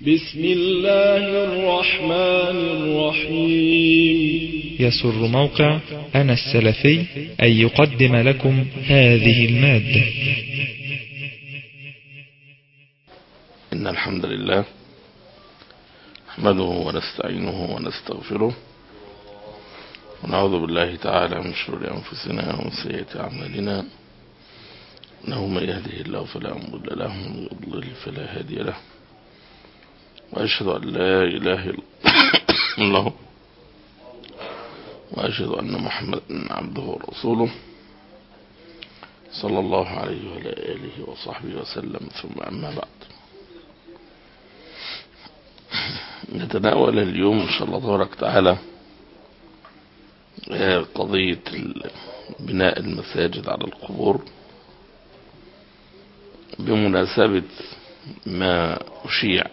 بسم الله الرحمن الرحيم يسر موقع أنا السلفي أن يقدم لكم هذه المادة إن الحمد لله نحمده ونستعينه ونستغفره ونعوذ بالله تعالى من شرور أنفسنا ومن سيئات أعمالنا إنه من يهده الله فلا مضل له ومن يضلل فلا هادي له وأشهد أن لا إله إلا الله وأشهد أن محمدا عبده ورسوله صلى الله عليه وعلى آله وصحبه وسلم ثم أما بعد نتناول اليوم إن شاء الله تبارك تعالى قضية بناء المساجد على القبور بمناسبة ما أشيع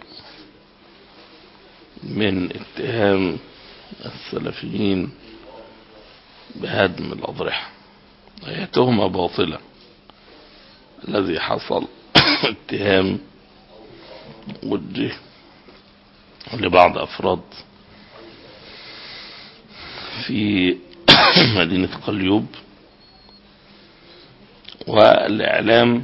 من اتهام السلفيين بهدم الأضرحة هي تهمة باطلة الذي حصل اتهام وجه لبعض أفراد في مدينة قليوب والإعلام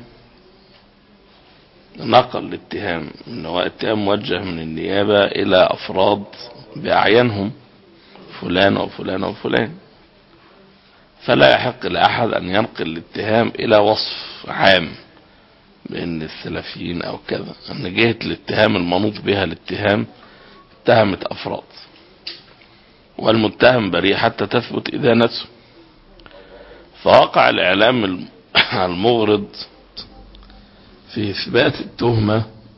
نقل الاتهام انه اتهام موجه من النيابة الى افراد باعيانهم فلان وفلان وفلان فلا يحق لاحد ان ينقل الاتهام الى وصف عام بان السلفيين او كذا ان جهة الاتهام المنوط بها الاتهام اتهمت افراد والمتهم بريء حتى تثبت ادانته فوقع الاعلام المغرض في إثبات التهمة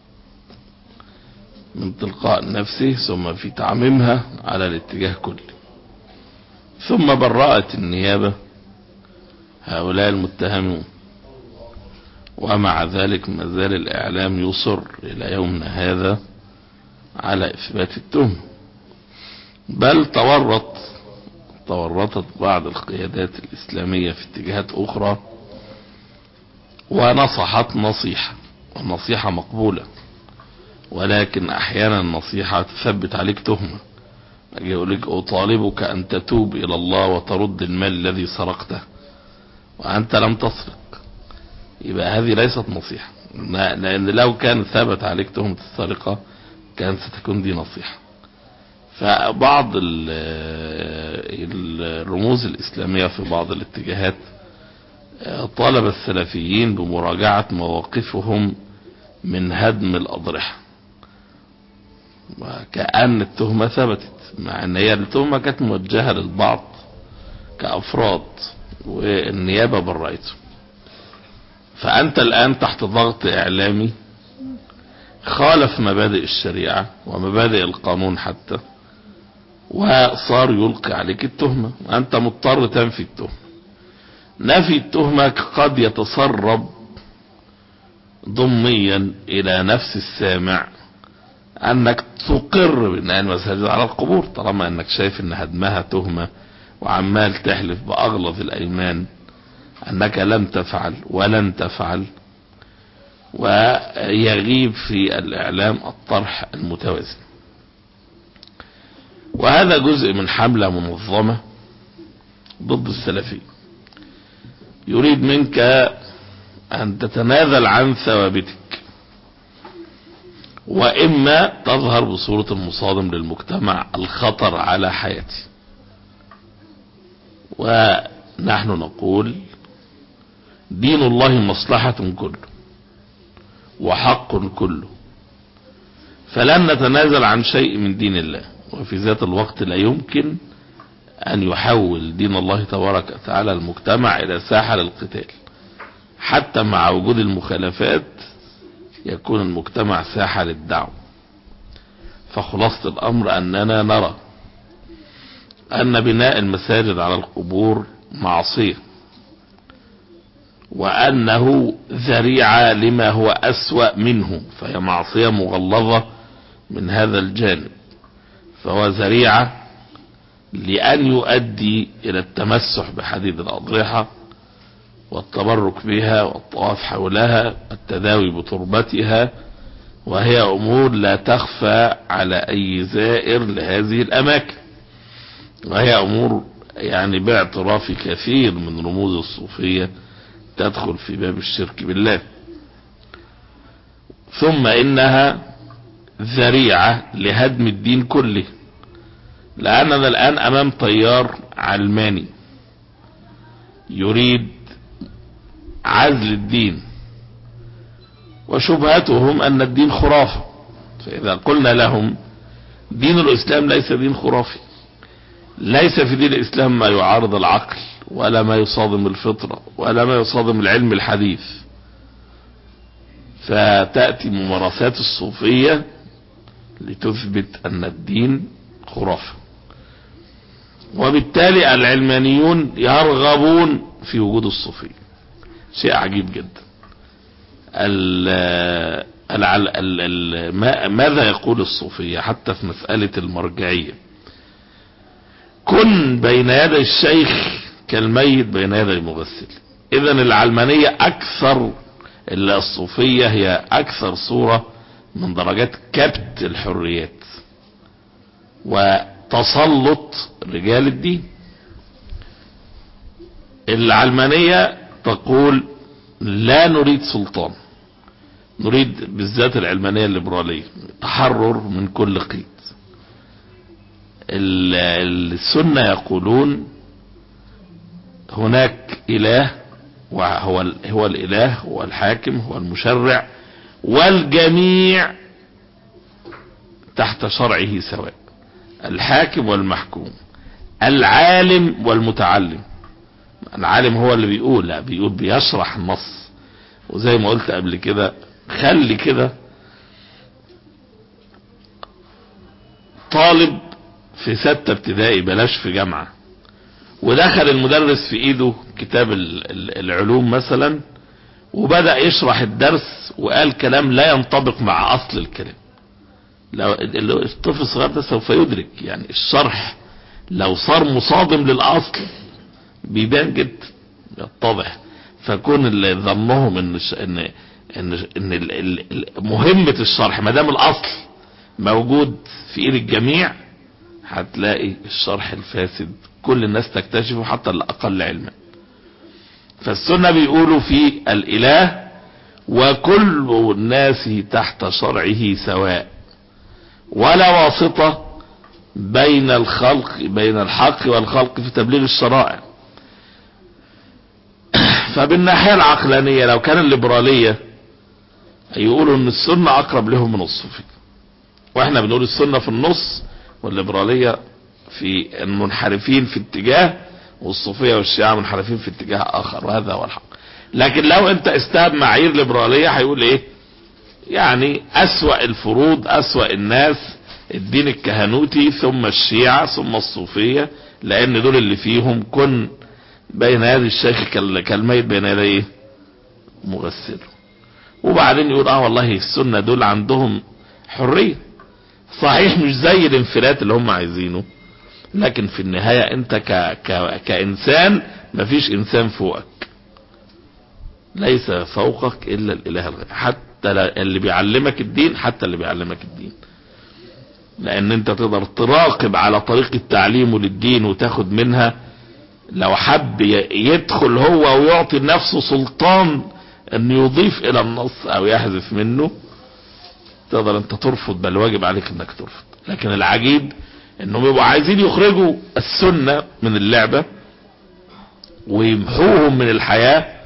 من تلقاء نفسه ثم في تعميمها على الاتجاه كله ثم برأت النيابة هؤلاء المتهمون ومع ذلك ما زال الإعلام يصر إلى يومنا هذا على إثبات التهمة بل تورط تورطت بعض القيادات الإسلامية في اتجاهات أخرى ونصحت نصيحة والنصيحة مقبولة ولكن احيانا النصيحة تثبت عليك تهمة اجي يقول لك اطالبك ان تتوب الى الله وترد المال الذي سرقته وانت لم تسرق يبقى هذه ليست نصيحة لان لو كان ثبت عليك تهمة السرقة كان ستكون دي نصيحة فبعض الرموز الاسلامية في بعض الاتجاهات طالب السلفيين بمراجعة مواقفهم من هدم الأضرحة وكأن التهمة ثبتت مع ان هي التهمة كانت موجهة للبعض كأفراد والنيابة برأته فأنت الآن تحت ضغط إعلامي خالف مبادئ الشريعة ومبادئ القانون حتى وصار يلقي عليك التهمة وأنت مضطر تنفي التهمة نفي التهمة قد يتسرب ضمنيا الى نفس السامع انك تقر بناء المساجد على القبور طالما انك شايف ان هدمها تهمة وعمال تحلف باغلظ الايمان انك لم تفعل ولن تفعل ويغيب في الاعلام الطرح المتوازن وهذا جزء من حملة منظمة ضد السلفيين يريد منك أن تتنازل عن ثوابتك وإما تظهر بصورة المصادم للمجتمع الخطر على حياتي ونحن نقول دين الله مصلحة كله وحق كله فلن نتنازل عن شيء من دين الله وفي ذات الوقت لا يمكن أن يحول دين الله تبارك وتعالى المجتمع إلى ساحة للقتال حتى مع وجود المخالفات يكون المجتمع ساحة للدعوة فخلاصة الأمر أننا نرى أن بناء المساجد على القبور معصية وأنه ذريعة لما هو أسوأ منه فهي معصية مغلظة من هذا الجانب فهو ذريعة لأن يؤدي إلى التمسح بحديد الأضرحة والتبرك بها والطواف حولها التداوي بتربتها وهي امور لا تخفى على اي زائر لهذه الاماكن وهي امور يعني باعتراف كثير من رموز الصوفية تدخل في باب الشرك بالله ثم انها ذريعة لهدم الدين كله لاننا الان امام تيار علماني يريد عزل الدين وشبهتهم ان الدين خرافة فاذا قلنا لهم دين الاسلام ليس دين خرافي ليس في دين الاسلام ما يعارض العقل ولا ما يصادم الفطرة ولا ما يصادم العلم الحديث فتأتي ممارسات الصوفية لتثبت ان الدين خرافة وبالتالي العلمانيون يرغبون في وجود الصوفية شيء عجيب جدا ال ال ال ال ما ماذا يقول الصوفية حتى في مسألة المرجعية كن بين يدي الشيخ كالميت بين يدي المغسل اذا العلمانية اكثر الا الصوفية هي اكثر صورة من درجات كبت الحريات وتسلط رجال الدين العلمانية تقول لا نريد سلطان نريد بالذات العلمانية الليبرالية تحرر من كل قيد السنة يقولون هناك اله وهو هو الاله هو الحاكم هو المشرع والجميع تحت شرعه سواء الحاكم والمحكوم العالم والمتعلم العالم هو اللي بيقول لا بيقول بيشرح النص وزي ما قلت قبل كده خلي كده طالب في ستة ابتدائي بلاش في جامعة ودخل المدرس في ايده كتاب العلوم مثلا وبدأ يشرح الدرس وقال كلام لا ينطبق مع اصل الكلام لو الطفل الصغير ده سوف يدرك يعني الشرح لو صار مصادم للاصل بيبان جدا يتضح فكون اللي ظنهم ان ان ان, إن مهمة الشرح ما دام الاصل موجود في ايد الجميع هتلاقي الشرح الفاسد كل الناس تكتشفه حتى الاقل علما فالسنة بيقولوا في الاله وكل الناس تحت شرعه سواء ولا واسطة بين الخلق بين الحق والخلق في تبليغ الشرائع فبالناحية العقلانية لو كان الليبرالية يقولوا ان السنة اقرب لهم من الصوفية واحنا بنقول السنة في النص والليبرالية في المنحرفين في اتجاه والصوفية والشيعة منحرفين في اتجاه اخر وهذا هو الحق لكن لو انت استاب معايير ليبرالية هيقول ايه يعني اسوأ الفروض اسوأ الناس الدين الكهنوتي ثم الشيعة ثم الصوفية لان دول اللي فيهم كن بين يدي الشيخ كالميت بين يديه مغسل وبعدين يقول اه والله السنة دول عندهم حرية صحيح مش زي الانفلات اللي هم عايزينه لكن في النهاية انت ك... ك... كانسان مفيش انسان فوقك ليس فوقك الا الاله الغير حتى اللي بيعلمك الدين حتى اللي بيعلمك الدين لان انت تقدر تراقب على طريقة تعليمه للدين وتاخد منها لو حب يدخل هو ويعطي لنفسه سلطان ان يضيف الى النص او يحذف منه تقدر انت ترفض بل واجب عليك انك ترفض لكن العجيب انهم يبقوا عايزين يخرجوا السنة من اللعبة ويمحوهم من الحياة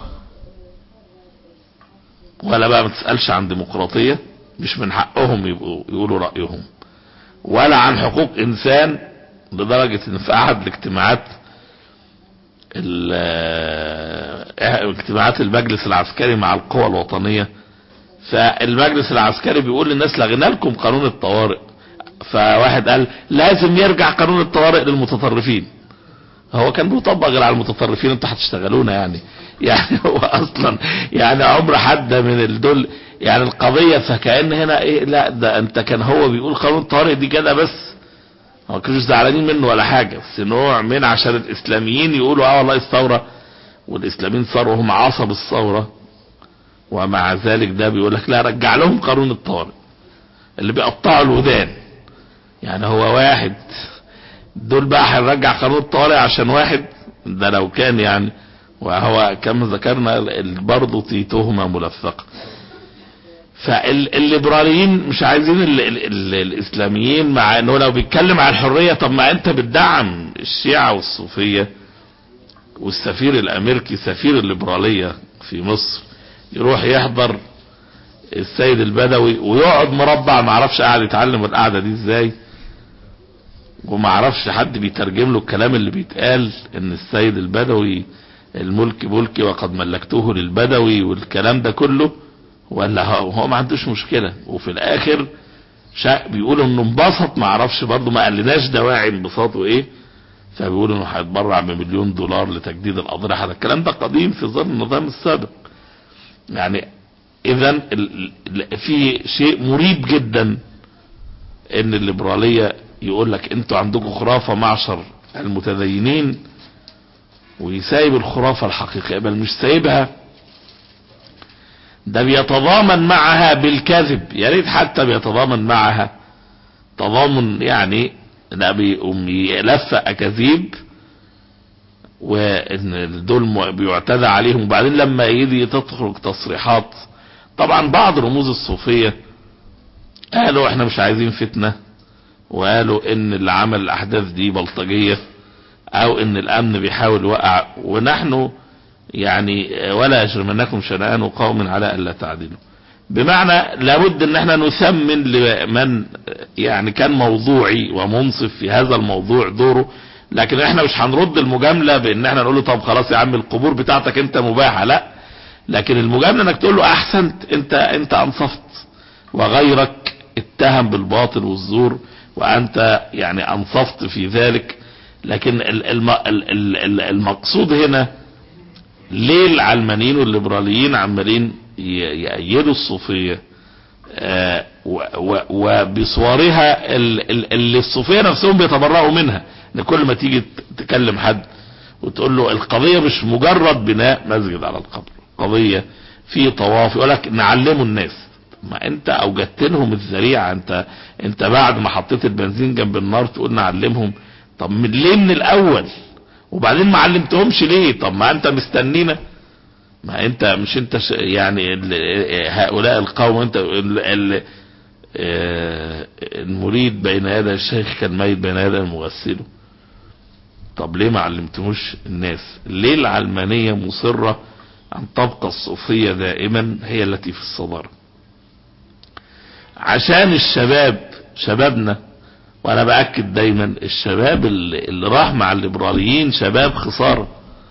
ولا بقى ما تسألش عن ديمقراطية مش من حقهم يبقوا يقولوا رأيهم ولا عن حقوق انسان لدرجة ان في احد الاجتماعات اجتماعات المجلس العسكري مع القوى الوطنية فالمجلس العسكري بيقول للناس لغينا لكم قانون الطوارئ فواحد قال لازم يرجع قانون الطوارئ للمتطرفين هو كان بيطبق غير على المتطرفين انتوا هتشتغلونا يعني يعني هو اصلا يعني عمر حد من الدول يعني القضية فكأن هنا ايه لا ده انت كان هو بيقول قانون الطوارئ دي كده بس ما كانوش زعلانين منه ولا حاجة بس نوع من عشان الاسلاميين يقولوا اه والله الثورة والاسلاميين صاروا هم عصب الثورة ومع ذلك ده بيقول لك لا رجع لهم قانون الطوارئ اللي بيقطعوا الودان يعني هو واحد دول بقى هنرجع قانون الطوارئ عشان واحد ده لو كان يعني وهو كما ذكرنا ال- برضه دي تهمة ملفقة فالليبراليين مش عايزين ال ال ال الاسلاميين مع انه لو بيتكلم عن الحرية طب ما انت بتدعم الشيعة والصوفية والسفير الامريكي سفير الليبرالية في مصر يروح يحضر السيد البدوي ويقعد مربع ما عرفش قاعد يتعلم القعدة دي ازاي وما عرفش حد بيترجم له الكلام اللي بيتقال ان السيد البدوي الملك ملكي وقد ملكته للبدوي والكلام ده كله ولا هو هو ما عندوش مشكلة وفي الاخر شا بيقولوا انه انبسط ما عرفش برضه ما قالناش دواعي انبساطه ايه فبيقولوا انه هيتبرع بمليون دولار لتجديد الاضرحة ده الكلام ده قديم في ظل النظام السابق يعني اذا في شيء مريب جدا ان الليبرالية يقول لك انتوا عندكم خرافة معشر المتدينين ويسايب الخرافة الحقيقية بل مش سايبها ده بيتضامن معها بالكذب يا ريت حتى بيتضامن معها تضامن يعني لا بيقوم يلفق اكاذيب وان دول م- بيعتدى عليهم وبعدين لما يجي تخرج تصريحات طبعا بعض رموز الصوفية قالوا احنا مش عايزين فتنة وقالوا ان اللي عمل الاحداث دي بلطجية او ان الامن بيحاول يوقع ونحن يعني ولا يجرمنكم شنآن قوم على الا تعدلوا بمعنى لابد ان احنا نثمن لمن يعني كان موضوعي ومنصف في هذا الموضوع دوره لكن احنا مش هنرد المجاملة بان احنا نقول له طب خلاص يا عم القبور بتاعتك انت مباحة لا لكن المجاملة انك تقول له احسنت انت انت انصفت وغيرك اتهم بالباطل والزور وانت يعني انصفت في ذلك لكن ال- الم- ال- ال- ال- المقصود هنا ليه العلمانيين والليبراليين عمالين ي- يأيدوا الصوفية آه، و- و- وبصورها ال- ال- اللي الصوفية نفسهم بيتبرأوا منها ان كل ما تيجي ت- تكلم حد وتقول له القضية مش مجرد بناء مسجد على القبر قضية في طواف يقول لك نعلمه الناس ما انت اوجدت لهم الذريعة انت انت بعد ما حطيت البنزين جنب النار تقول نعلمهم طب من ليه من الاول وبعدين ما علمتهمش ليه طب ما انت مستنينا ما انت مش انت ش- يعني ال- هؤلاء القوم انت ال- ال- آه، المريد بين يدي الشيخ كان ميت بين يدي المغسله طب ليه ما علمتموش الناس ليه العلمانية مصرة ان تبقى الصوفية دائما هي التي في الصدارة عشان الشباب شبابنا وانا باكد دايما الشباب اللي, اللي راح مع الليبراليين شباب خسارة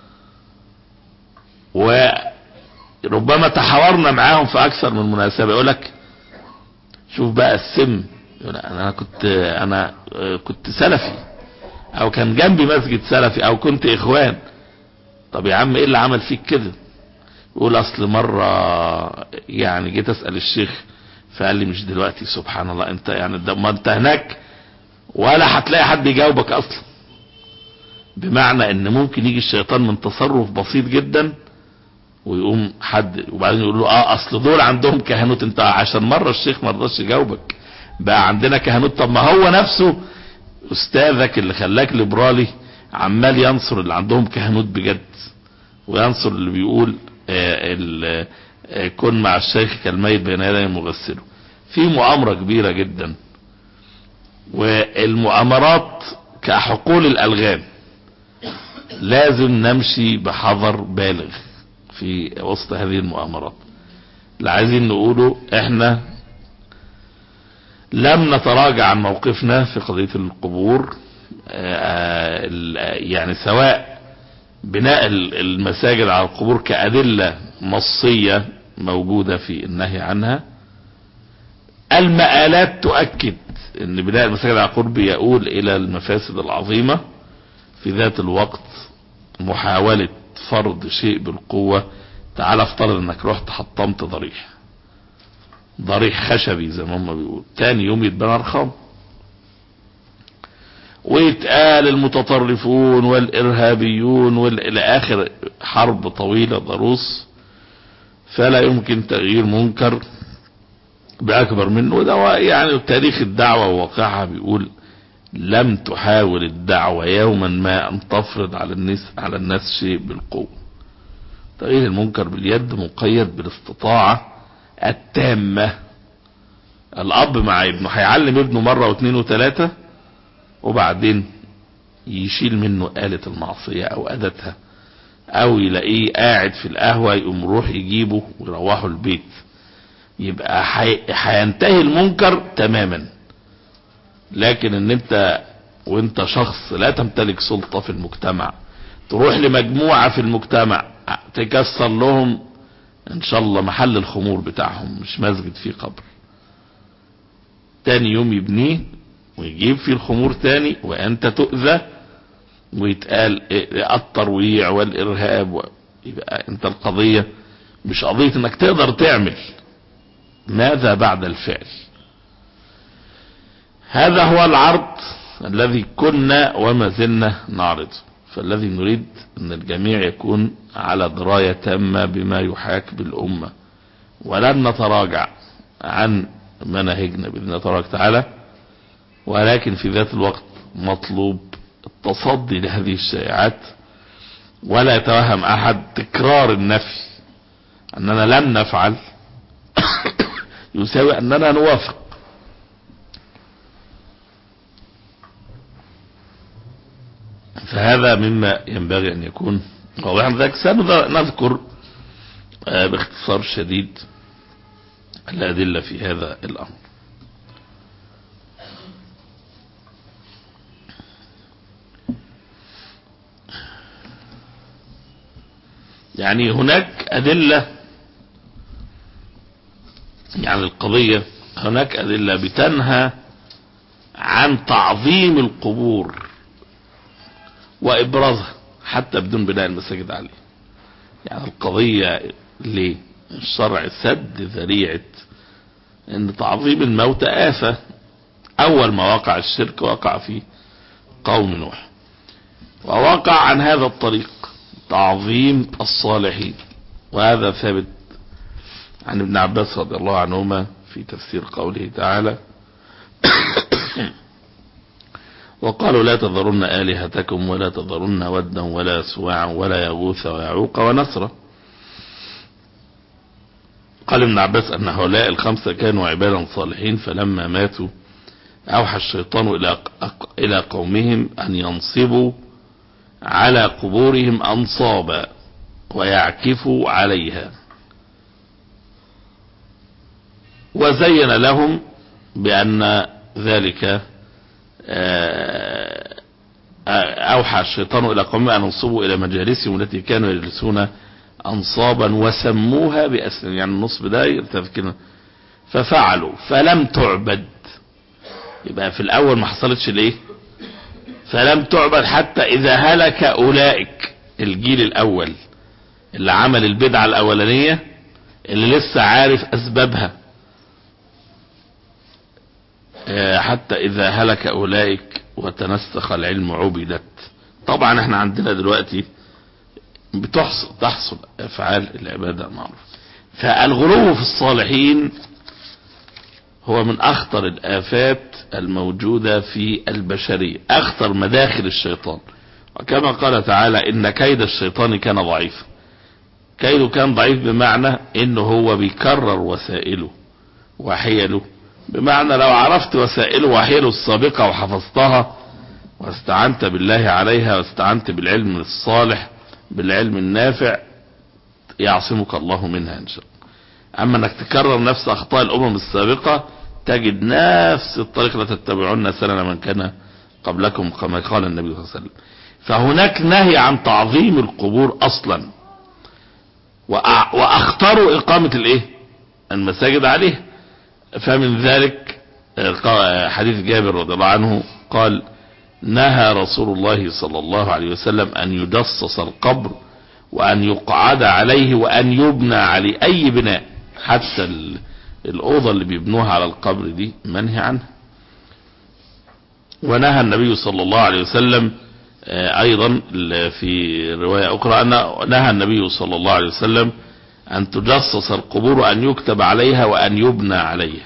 وربما تحاورنا معاهم في اكثر من مناسبة يقول لك شوف بقى السم يقول انا كنت انا كنت سلفي او كان جنبي مسجد سلفي او كنت اخوان طب يا عم ايه اللي عمل فيك كده يقول اصل مرة يعني جيت اسأل الشيخ فقال لي مش دلوقتي سبحان الله انت يعني ده ما انت هناك ولا هتلاقي حد يجاوبك اصلا بمعنى ان ممكن يجي الشيطان من تصرف بسيط جدا ويقوم حد وبعدين يقول له اه اصل دول عندهم كهنوت انت عشان مرة الشيخ ما رضاش يجاوبك بقى عندنا كهنوت طب ما هو نفسه استاذك اللي خلاك ليبرالي عمال ينصر اللي عندهم كهنوت بجد وينصر اللي بيقول آه ال- آه كن مع الشيخ كالميت بين يدي مغسله في مؤامرة كبيرة جدا والمؤامرات كحقول الالغام لازم نمشي بحذر بالغ في وسط هذه المؤامرات اللي عايزين نقوله احنا لم نتراجع عن موقفنا في قضية القبور آه، ال- يعني سواء بناء ال- المساجد على القبور كأدلة نصية موجودة في النهي عنها المآلات تؤكد ان بناء المساجد على القبور يؤول الى المفاسد العظيمة في ذات الوقت محاولة فرض شيء بالقوة تعال افترض انك رحت حطمت ضريح ضريح خشبي زي ما هم بيقولوا تاني يوم يتبنى رخام ويتقال المتطرفون والارهابيون والى اخر حرب طويلة ضروس فلا يمكن تغيير منكر بأكبر منه وده يعني تاريخ الدعوة وواقعها بيقول لم تحاول الدعوة يوما ما أن تفرض على الناس على الناس شيء بالقوة تغيير المنكر باليد مقيد بالاستطاعة التامة الأب مع ابنه هيعلم ابنه مرة واثنين وثلاثة وبعدين يشيل منه آلة المعصية أو أدتها أو يلاقيه قاعد في القهوة يقوم يروح يجيبه ويروحوا البيت يبقى هينتهي المنكر تماما لكن ان انت وانت شخص لا تمتلك سلطة في المجتمع تروح لمجموعة في المجتمع تكسر لهم ان شاء الله محل الخمور بتاعهم مش مسجد فيه قبر تاني يوم يبنيه ويجيب فيه الخمور تاني وانت تؤذى ويتقال الترويع والارهاب و... يبقى انت القضية مش قضية انك تقدر تعمل ماذا بعد الفعل هذا هو العرض الذي كنا وما زلنا نعرض فالذي نريد ان الجميع يكون على دراية تامة بما يحاك بالامة ولن نتراجع عن مناهجنا باذن الله تبارك وتعالى ولكن في ذات الوقت مطلوب التصدي لهذه الشائعات ولا يتوهم احد تكرار النفي اننا لم نفعل يساوي اننا نوافق فهذا مما ينبغي ان يكون واضحا ذلك سنذكر باختصار شديد الادلة في هذا الامر يعني هناك ادلة يعني القضية هناك ادلة بتنهى عن تعظيم القبور وابرازها حتى بدون بناء المساجد عليه يعني القضية ليه الشرع سد ذريعة ان تعظيم الموت آفة اول ما وقع الشرك وقع في قوم نوح ووقع عن هذا الطريق تعظيم الصالحين وهذا ثابت عن ابن عباس رضي الله عنهما في تفسير قوله تعالى وقالوا لا تذرن آلهتكم ولا تذرن ودا ولا سواعا ولا يغوث ويعوق ونسرا قال ابن عباس أن هؤلاء الخمسة كانوا عبادا صالحين فلما ماتوا أوحى الشيطان إلى إلى قومهم أن ينصبوا على قبورهم أنصابا ويعكفوا عليها وزين لهم بأن ذلك أوحى الشيطان إلى قومهم أن ينصبوا إلى مجالسهم التي كانوا يجلسون أنصابا وسموها بأسم يعني النصب ده يرتفكنا ففعلوا فلم تعبد يبقى في الأول ما حصلتش ليه فلم تعبد حتى إذا هلك أولئك الجيل الأول اللي عمل البدعة الأولانية اللي لسه عارف أسبابها حتى إذا هلك أولئك وتنسخ العلم عبدت طبعا احنا عندنا دلوقتي بتحصل تحصل أفعال العبادة معروف فالغلو في الصالحين هو من أخطر الآفات الموجودة في البشرية أخطر مداخل الشيطان وكما قال تعالى إن كيد الشيطان كان ضعيفا كيده كان ضعيف بمعنى إنه هو بيكرر وسائله وحيله بمعنى لو عرفت وسائله وحيله السابقة وحفظتها واستعنت بالله عليها واستعنت بالعلم الصالح بالعلم النافع يعصمك الله منها ان شاء الله اما انك تكرر نفس اخطاء الامم السابقة تجد نفس الطريق لا تتبعون سنن من كان قبلكم كما قال النبي صلى الله عليه وسلم فهناك نهي عن تعظيم القبور اصلا واخطروا اقامة الايه المساجد عليه فمن ذلك حديث جابر رضي الله عنه قال نهى رسول الله صلى الله عليه وسلم أن يجصص القبر وأن يقعد عليه وأن يبنى عليه أي بناء حتى الأوضة اللي بيبنوها على القبر دي منهي عنها ونهى النبي صلى الله عليه وسلم أيضا في رواية أخرى أن نهى النبي صلى الله عليه وسلم أن تجصص القبور وأن يكتب عليها وأن يبنى عليها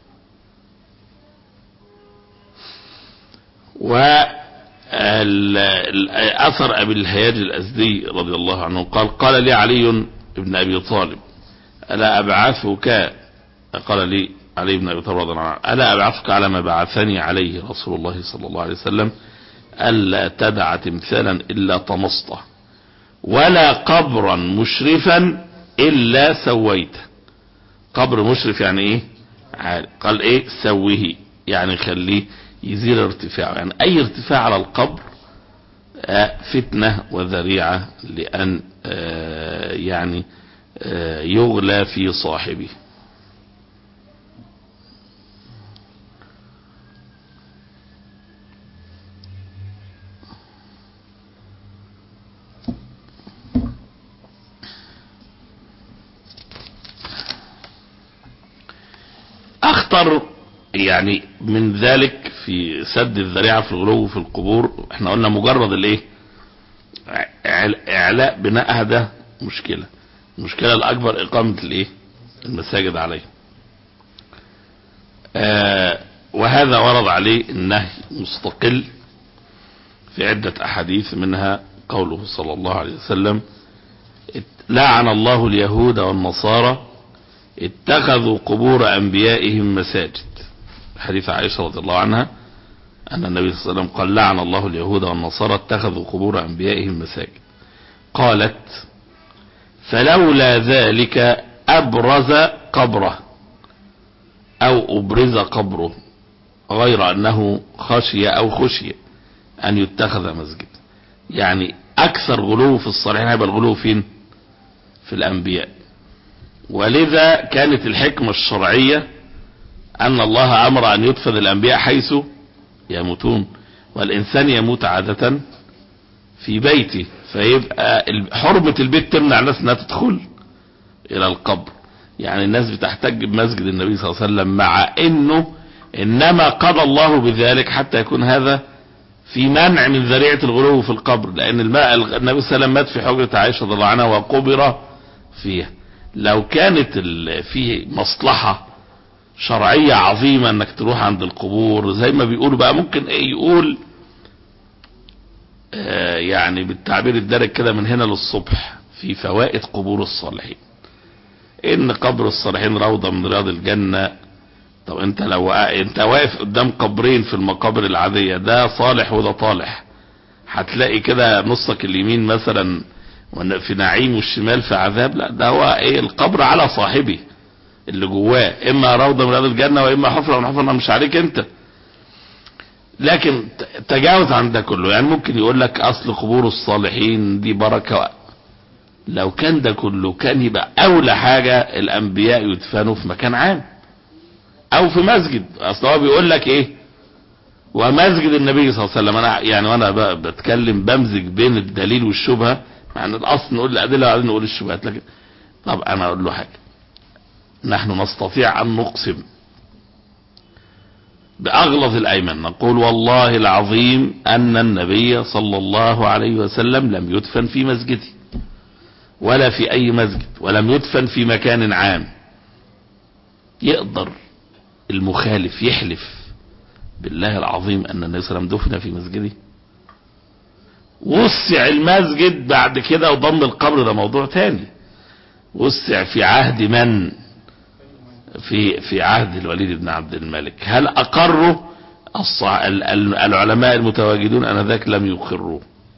وأثر أبي الهياج الأزدي رضي الله عنه قال قال لي علي بن أبي طالب ألا أبعثك قال لي علي بن أبي طالب رضي الله عنه ألا أبعثك على ما بعثني عليه رسول الله صلى الله عليه وسلم ألا تدع تمثالا إلا طمسته ولا قبرا مشرفا إلا سويته قبر مشرف يعني إيه عالي. قال إيه سويه يعني خليه يزيل ارتفاعه يعني أي ارتفاع على القبر آه، فتنة وذريعة لأن آه، يعني آه، يغلى في صاحبه اخطر يعني من ذلك في سد الذريعة في الغلو في القبور احنا قلنا مجرد الايه إعل- اعلاء بناءها ده مشكلة المشكلة الاكبر اقامة الايه المساجد عليه آه وهذا ورد عليه النهي مستقل في عدة احاديث منها قوله صلى الله عليه وسلم لعن الله اليهود والنصارى اتخذوا قبور انبيائهم مساجد حديث عائشة رضي الله عنها ان النبي صلى الله عليه وسلم قال لعن الله اليهود والنصارى اتخذوا قبور انبيائهم مساجد قالت فلولا ذلك ابرز قبره او ابرز قبره غير انه خشي او خشي ان يتخذ مسجد يعني اكثر غلو في الصالحين هيبقى الغلو فين في الانبياء ولذا كانت الحكمة الشرعية أن الله أمر أن يدفن الأنبياء حيث يموتون والإنسان يموت عادة في بيته فيبقى ال- حرمة البيت تمنع الناس أنها تدخل إلى القبر يعني الناس بتحتج بمسجد النبي صلى الله عليه وسلم مع أنه إنما قضى الله بذلك حتى يكون هذا في منع من ذريعة الغلو في القبر لأن الماء النبي صلى الله عليه وسلم مات في حجرة عائشة رضي الله عنها وقبر فيها لو كانت ال- في مصلحة شرعية عظيمة انك تروح عند القبور زي ما بيقولوا بقى ممكن ايه يقول آه يعني بالتعبير الدارج كده من هنا للصبح في فوائد قبور الصالحين ان قبر الصالحين روضة من رياض الجنة طب انت لو انت واقف قدام قبرين في المقابر العادية ده صالح وده طالح هتلاقي كده نصك اليمين مثلا وإن في نعيم والشمال في عذاب لا ده هو ايه القبر على صاحبه اللي جواه اما روضة من رياض الجنة واما حفرة من حفرة مش عليك انت لكن ت- تجاوز عن ده كله يعني ممكن يقول لك اصل قبور الصالحين دي بركة لو كان ده كله كان يبقى اولى حاجة الانبياء يدفنوا في مكان عام او في مسجد اصل هو بيقول لك ايه ومسجد النبي صلى الله عليه وسلم انا يعني وانا ب- بتكلم بمزج بين الدليل والشبهه مع ان الاصل نقول الادله وبعدين نقول الشبهات لكن طب انا اقول له حاجه نحن نستطيع ان نقسم باغلظ الايمن نقول والله العظيم ان النبي صلى الله عليه وسلم لم يدفن في مسجده ولا في اي مسجد ولم يدفن في مكان عام يقدر المخالف يحلف بالله العظيم ان النبي صلى الله عليه وسلم دفن في مسجده وسع المسجد بعد كده وضم القبر ده موضوع تاني وسع في عهد من في في عهد الوليد بن عبد الملك هل اقروا الصع... ال- ال- العلماء المتواجدون انذاك لم يقروه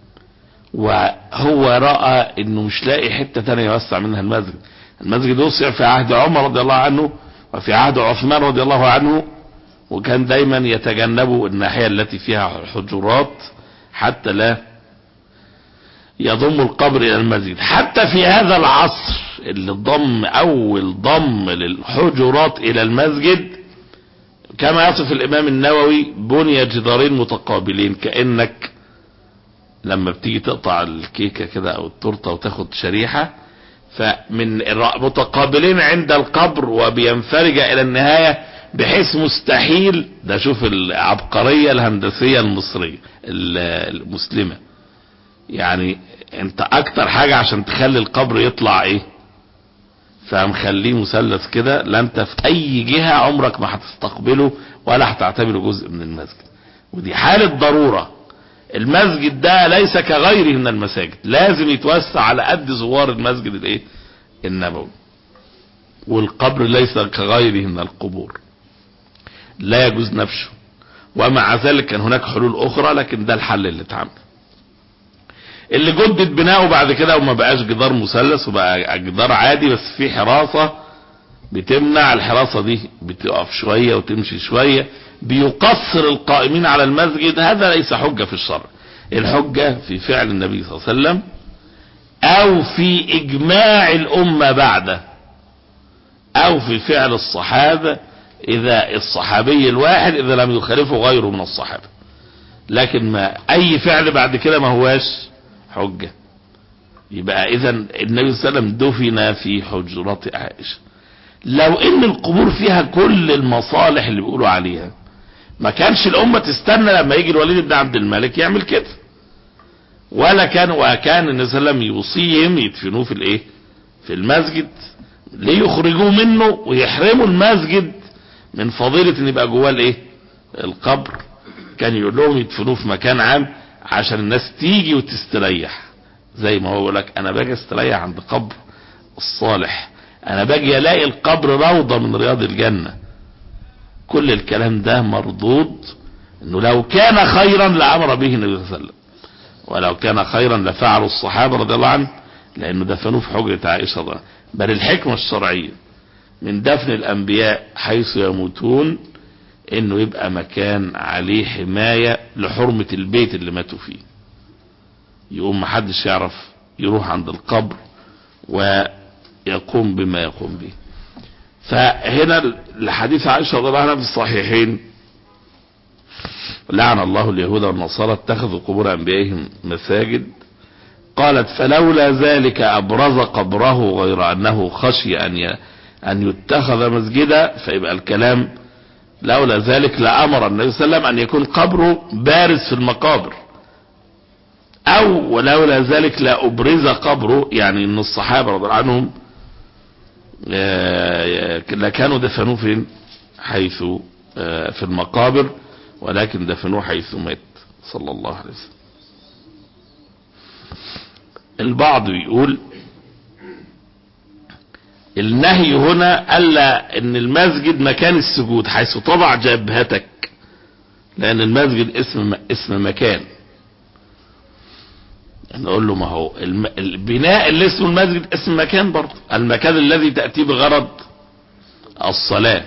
وهو راى انه مش لاقي حته تانية يوسع منها المسجد المسجد وسع في عهد عمر رضي الله عنه وفي عهد عثمان رضي الله عنه وكان دايما يتجنبوا الناحية التي فيها حجرات حتى لا يضم القبر الى المسجد حتى في هذا العصر اللي ضم اول ضم للحجرات الى المسجد كما يصف الامام النووي بني جدارين متقابلين كأنك لما بتيجي تقطع الكيكة كده او التورتة وتاخد شريحة فمن الر- متقابلين عند القبر وبينفرج الى النهاية بحيث مستحيل ده شوف العبقرية الهندسية المصرية ال- المسلمة يعني انت اكتر حاجة عشان تخلي القبر يطلع ايه فمخليه مثلث كده لا انت في اي جهة عمرك ما هتستقبله ولا هتعتبره جزء من المسجد ودي حالة ضرورة المسجد ده ليس كغيره من المساجد لازم يتوسع على قد زوار المسجد الايه النبوي والقبر ليس كغيره من القبور لا يجوز نبشه ومع ذلك كان هناك حلول اخرى لكن ده الحل اللي اتعمل اللي جدد بناؤه بعد كده وما بقاش جدار مثلث وبقى جدار عادي بس فيه حراسة بتمنع الحراسة دي بتقف شوية وتمشي شوية بيقصر القائمين على المسجد هذا ليس حجة في الشرع الحجة في فعل النبي صلى الله عليه وسلم او في اجماع الامة بعده او في فعل الصحابة اذا الصحابي الواحد اذا لم يخالفه غيره من الصحابة لكن ما اي فعل بعد كده ما هواش حجة يبقى اذا النبي صلى الله عليه وسلم دفن في حجرة عائشة لو ان القبور فيها كل المصالح اللي بيقولوا عليها ما كانش الامة تستنى لما يجي الوليد بن عبد الملك يعمل كده ولا كان وكان النبي صلى الله عليه وسلم يوصيهم يدفنوه في الايه في المسجد ليخرجوه منه ويحرموا المسجد من فضيلة ان يبقى جواه الايه القبر كان يقول لهم يدفنوه في مكان عام عشان الناس تيجي وتستريح زي ما هو يقول لك انا باجي استريح عند قبر الصالح انا باجي الاقي القبر روضة من رياض الجنة كل الكلام ده مردود انه لو كان خيرا لامر به النبي صلى الله عليه وسلم ولو كان خيرا لفعله الصحابة رضي الله عنهم لانه دفنوه في حجرة عائشة رضي الله عنها. بل الحكمة الشرعية من دفن الانبياء حيث يموتون انه يبقى مكان عليه حماية لحرمة البيت اللي ماتوا فيه يقوم محدش يعرف يروح عند القبر ويقوم بما يقوم به فهنا الحديث عائشة رضي الله عنها في الصحيحين لعن الله اليهود والنصارى اتخذوا قبور انبيائهم مساجد قالت فلولا ذلك ابرز قبره غير انه خشي ان ي... ان يتخذ مسجدا فيبقى الكلام لولا ذلك لامر النبي صلى الله عليه وسلم ان يكون قبره بارز في المقابر او ولولا ذلك لا ابرز قبره يعني ان الصحابه رضي الله عنهم لكانوا دفنوه فين حيث في المقابر ولكن دفنوه حيث مات صلى الله عليه وسلم البعض يقول النهي هنا ألا ان المسجد مكان السجود حيث تضع جبهتك لان المسجد اسم اسم مكان نقول له ما هو الم... البناء اللي اسمه المسجد اسم مكان برضه المكان الذي تأتي بغرض الصلاة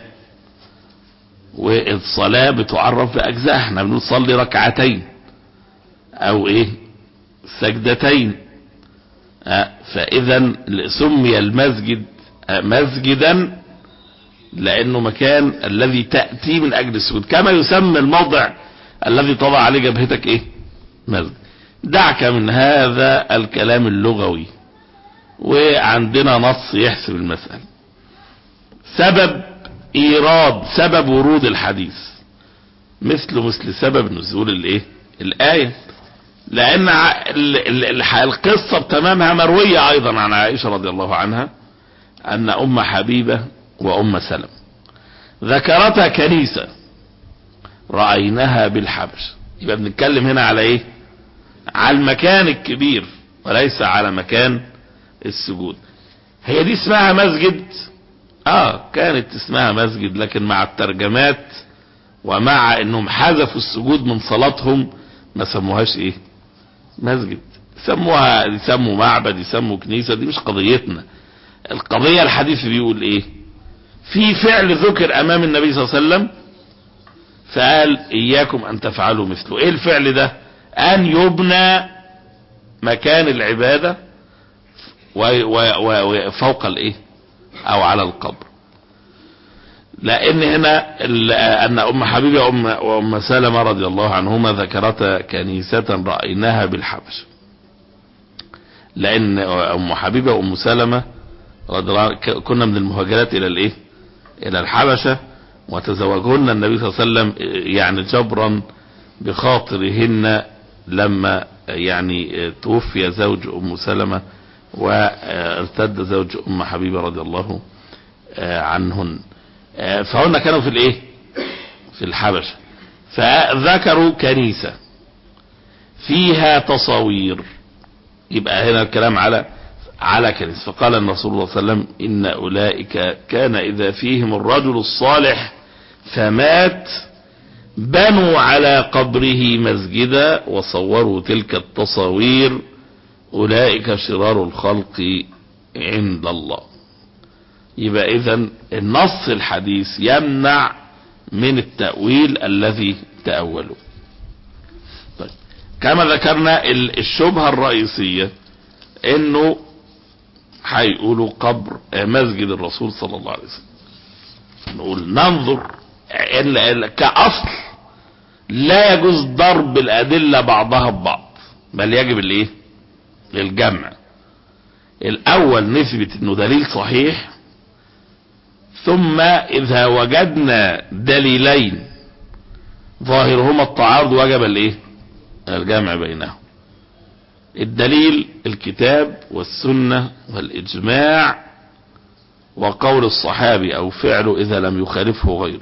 والصلاة بتعرف بأجزاء احنا بنصلي ركعتين او ايه سجدتين اه فاذا سمي المسجد اه مسجدا لانه مكان الذي تأتي من اجل السجود كما يسمى الموضع الذي تضع عليه جبهتك ايه مسجد دعك من هذا الكلام اللغوي وعندنا نص يحسب المسألة سبب ايراد سبب ورود الحديث مثل مثل سبب نزول الايه الايه لان القصة بتمامها مروية ايضا عن عائشة رضي الله عنها ان ام حبيبة وام سلم ذكرتها كنيسة رأيناها بالحبش يبقى بنتكلم هنا على ايه على المكان الكبير وليس على مكان السجود هي دي اسمها مسجد اه كانت اسمها مسجد لكن مع الترجمات ومع انهم حذفوا السجود من صلاتهم ما سموهاش ايه مسجد يسموها يسموا معبد يسموا كنيسة دي مش قضيتنا القضية الحديث بيقول ايه في فعل ذكر امام النبي صلى الله عليه وسلم فقال اياكم ان تفعلوا مثله ايه الفعل ده ان يبنى مكان العبادة وفوق الايه او على القبر لان هنا ان ام حبيبة وام, وأم سلمة رضي الله عنهما ذكرتا كنيسة رأيناها بالحبش لان ام حبيبة وام سلمة رضي الله كنا من المهاجرات الى الايه الى الحبشة وتزوجهن النبي صلى الله عليه وسلم يعني جبرا بخاطرهن لما يعني توفي زوج ام سلمة وارتد زوج ام حبيبة رضي الله عنهن فهن كانوا في الايه في الحبشة فذكروا كنيسة فيها تصاوير يبقى هنا الكلام على على كنيسة فقال الرسول صلى الله عليه وسلم إن أولئك كان إذا فيهم الرجل الصالح فمات بنوا على قبره مسجدا وصوروا تلك التصاوير أولئك شرار الخلق عند الله يبقى إذا النص الحديث يمنع من التأويل الذي تأولوا طيب كما ذكرنا الشبهة الرئيسية انه هيقولوا قبر مسجد الرسول صلى الله عليه وسلم نقول ننظر كأصل لا يجوز ضرب الأدلة بعضها ببعض بل يجب الايه الجمع الاول نثبت انه دليل صحيح ثم اذا وجدنا دليلين ظاهرهما التعارض وجب الايه الجمع بينهم الدليل الكتاب والسنة والاجماع وقول الصحابي او فعله اذا لم يخالفه غيره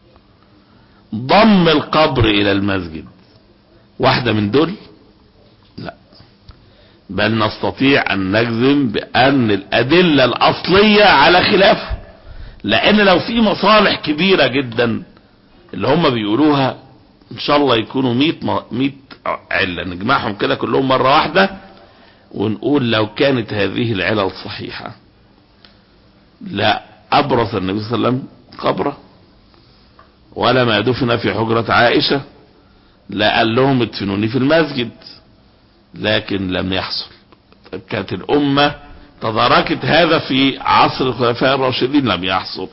ضم القبر الى المسجد واحدة من دول لا بل نستطيع ان نجزم بان الادلة الاصلية على خلافه لان لو في مصالح كبيرة جدا اللي هم بيقولوها ان شاء الله يكونوا 100 100 علة نجمعهم كده كلهم مرة واحدة ونقول لو كانت هذه العلل صحيحة لا ابرز النبي صلى الله عليه وسلم قبره ولا ما دفن في حجرة عائشة لا قال لهم ادفنوني في المسجد لكن لم يحصل كانت الامة تداركت هذا في عصر الخلفاء الراشدين لم يحصل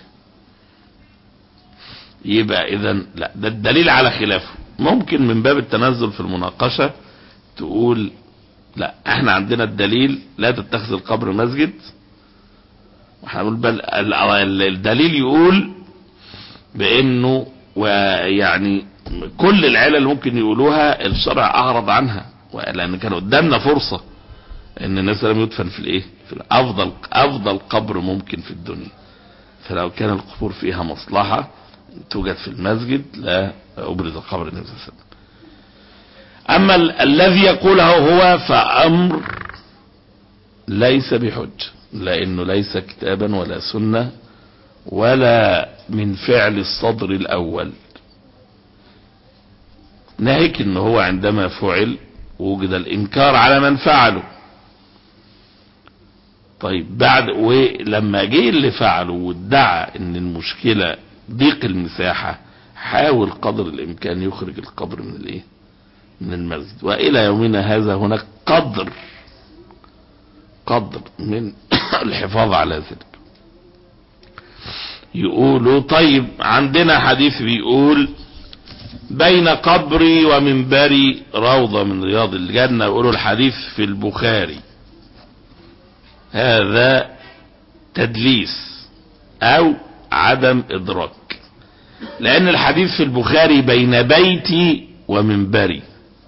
يبقى اذا لا ده الدليل على خلافه ممكن من باب التنزل في المناقشة تقول لا احنا عندنا الدليل لا تتخذ القبر مسجد واحنا نقول بل الدليل يقول بانه ويعني كل العلل اللي ممكن يقولوها الشرع اعرض عنها لان كان قدامنا فرصة ان النبي صلى الله عليه وسلم يدفن في الايه في افضل افضل قبر ممكن في الدنيا فلو كان القبور فيها مصلحة توجد في المسجد لا ابرز قبر النبي صلى الله عليه وسلم اما ال الذي يقوله هو فامر ليس بحج لانه ليس كتابا ولا سنة ولا من فعل الصدر الاول ناهيك ان هو عندما فعل وجد الانكار على من فعله طيب بعد ولما جه اللي فعله وادعى ان المشكلة ضيق المساحة حاول قدر الامكان يخرج القبر من الايه من المسجد والى يومنا هذا هناك قدر قدر من الحفاظ على ذلك يقولوا طيب عندنا حديث بيقول بين قبري ومنبري روضة من رياض الجنة يقولوا الحديث في البخاري هذا تدليس او عدم ادراك لان الحديث في البخاري بين بيتي ومنبري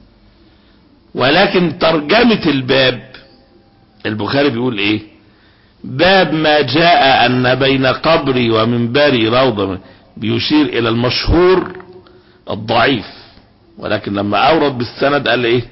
ولكن ترجمة الباب البخاري بيقول ايه باب ما جاء ان بين قبري ومنبري روضة بيشير الى المشهور الضعيف ولكن لما اورد بالسند قال ايه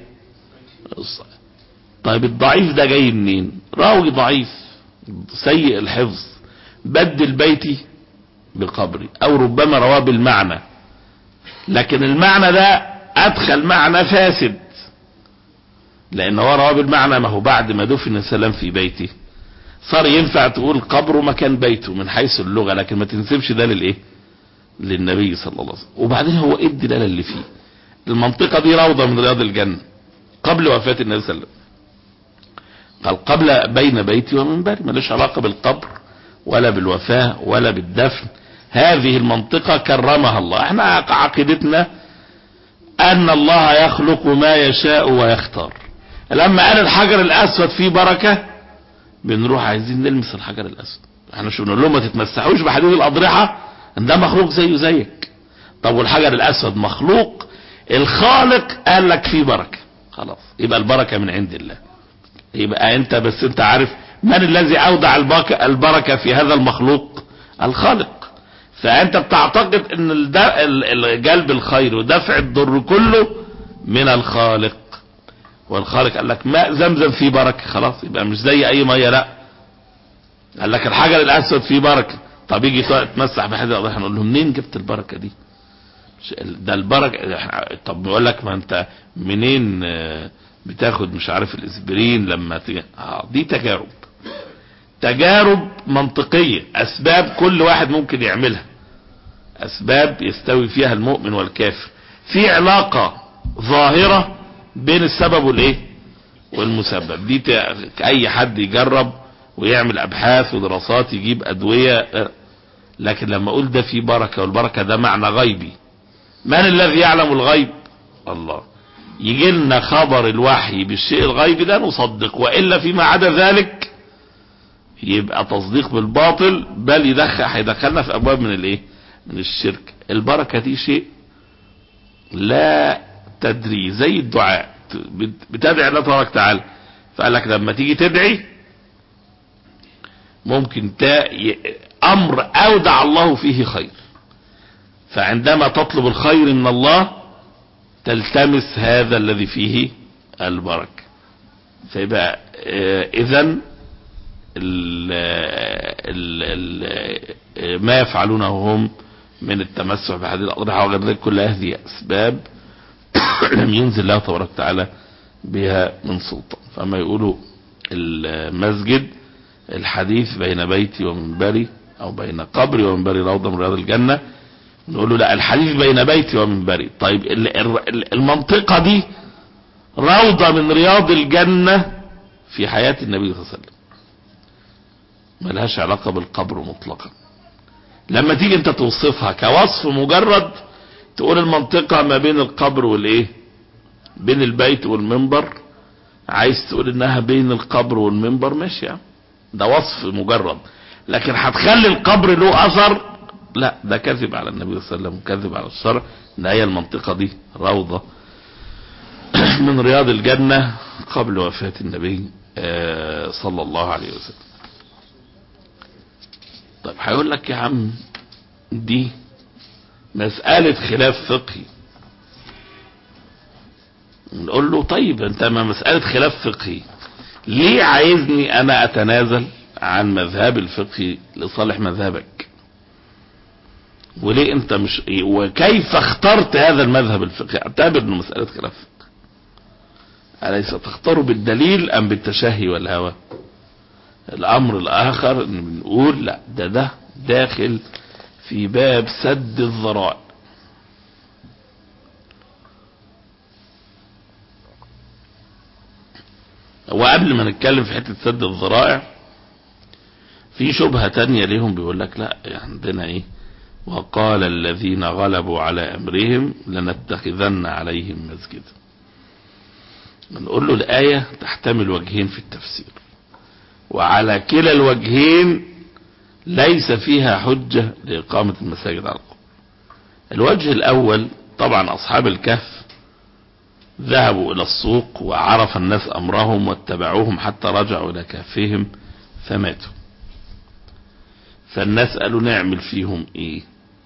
طيب الضعيف ده جاي منين راوي ضعيف سيء الحفظ بدل بيتي بقبري او ربما رواه بالمعنى لكن المعنى ده ادخل معنى فاسد لان هو رواه بالمعنى ما هو بعد ما دفن السلام في بيته صار ينفع تقول قبره مكان بيته من حيث اللغة لكن ما تنسبش ده للايه للنبي صلى الله عليه وسلم وبعدين هو ايه الدلاله اللي فيه المنطقة دي روضة من رياض الجنة قبل وفاة النبي صلى الله عليه وسلم قال قبل بين بيتي ومنبري ملوش علاقة بالقبر ولا بالوفاة ولا بالدفن هذه المنطقة كرمها الله احنا عقيدتنا ان الله يخلق ما يشاء ويختار لما قال الحجر الاسود فيه بركة بنروح عايزين نلمس الحجر الاسود احنا شو بنقول لهم ما تتمسحوش بحديد الاضرحة ان ده مخلوق زيه زيك طب والحجر الاسود مخلوق الخالق قال لك فيه بركة خلاص يبقى البركة من عند الله يبقى انت بس انت عارف من الذي اودع البركة, البركة في هذا المخلوق الخالق فانت بتعتقد ان الد- ال- ال- جلب الخير ودفع الضر كله من الخالق والخالق قال لك ماء زمزم فيه بركة خلاص يبقى مش زي اي مية لا قال لك الحجر الاسود فيه بركة طب يجي تمسح بحاجة احنا نقول له منين جبت البركة دي مش- ده البركة طب بيقول لك ما انت منين آه، بتاخد مش عارف الاسبرين لما تيجي اه دي تجارب تجارب منطقية اسباب كل واحد ممكن يعملها اسباب يستوي فيها المؤمن والكافر في علاقة ظاهرة بين السبب والايه والمسبب دي ت- اي حد يجرب ويعمل ابحاث ودراسات يجيب ادوية آه. لكن لما اقول ده في بركة والبركة ده معنى غيبي من الذي يعلم الغيب الله يجي لنا خبر الوحي بالشيء الغيبي ده نصدق والا فيما عدا ذلك يبقى تصديق بالباطل بل يدخل هيدخلنا في ابواب من الايه من الشرك البركه دي شيء لا تدري زي الدعاء بت- بتدعي الله تبارك وتعالى فقال لك لما تيجي تدعي ممكن تا ي- امر اودع الله فيه خير فعندما تطلب الخير من الله تلتمس هذا الذي فيه البركة فيبقى اذا ما يفعلونه هم من التمسح بهذه الأضرحة وغير ذلك كل هذه أسباب لم ينزل الله تبارك وتعالى بها من سلطان فما يقولوا المسجد الحديث بين بيتي ومنبري أو بين قبري ومنبري روضة من رياض الجنة نقول له لا الحديث بين بيتي ومنبري طيب ال- ال- المنطقة دي روضة من رياض الجنة في حياة النبي صلى الله عليه وسلم ملهاش علاقة بالقبر مطلقا لما تيجي انت توصفها كوصف مجرد تقول المنطقة ما بين القبر والايه بين البيت والمنبر عايز تقول انها بين القبر والمنبر ماشي يعني ده وصف مجرد لكن هتخلي القبر له اثر لا ده كذب على النبي صلى الله عليه وسلم وكذب على الشرع ان هي المنطقة دي روضة من رياض الجنة قبل وفاة النبي آه، صلى الله عليه وسلم طيب هيقول لك يا عم دي مسألة خلاف فقهي نقول له طيب انت ما مسألة خلاف فقهي ليه عايزني انا اتنازل عن مذهب الفقهي لصالح مذهبك وليه انت مش وكيف اخترت هذا المذهب الفقهي اعتبر انه مسألة خلاف فقهي أليس تختار بالدليل ام بالتشهي والهوى الامر الاخر ان بنقول لا ده ده داخل في باب سد الذرائع وقبل ما نتكلم في حتة سد الذرائع في شبهة تانية ليهم بيقول لك لا عندنا ايه وقال الذين غلبوا على امرهم لنتخذن عليهم مسجدا نقول له الآية تحتمل وجهين في التفسير وعلى كلا الوجهين ليس فيها حجة لإقامة المساجد على القبور الوجه الأول طبعا أصحاب الكهف ذهبوا إلى السوق وعرف الناس أمرهم واتبعوهم حتى رجعوا إلى كهفهم فماتوا فالناس قالوا نعمل فيهم إيه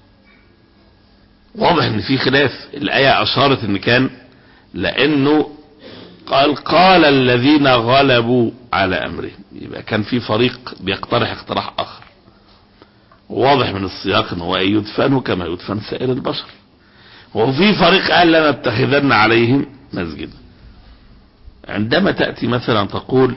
واضح ان في خلاف الآية أشارت ان كان لأنه قال قال الذين غلبوا على أمرهم يبقى كان في فريق بيقترح اقتراح آخر واضح من السياق ان هو يدفنوا كما يدفن سائر البشر وفي فريق قال لنتخذن عليهم مسجدا عندما تأتي مثلا تقول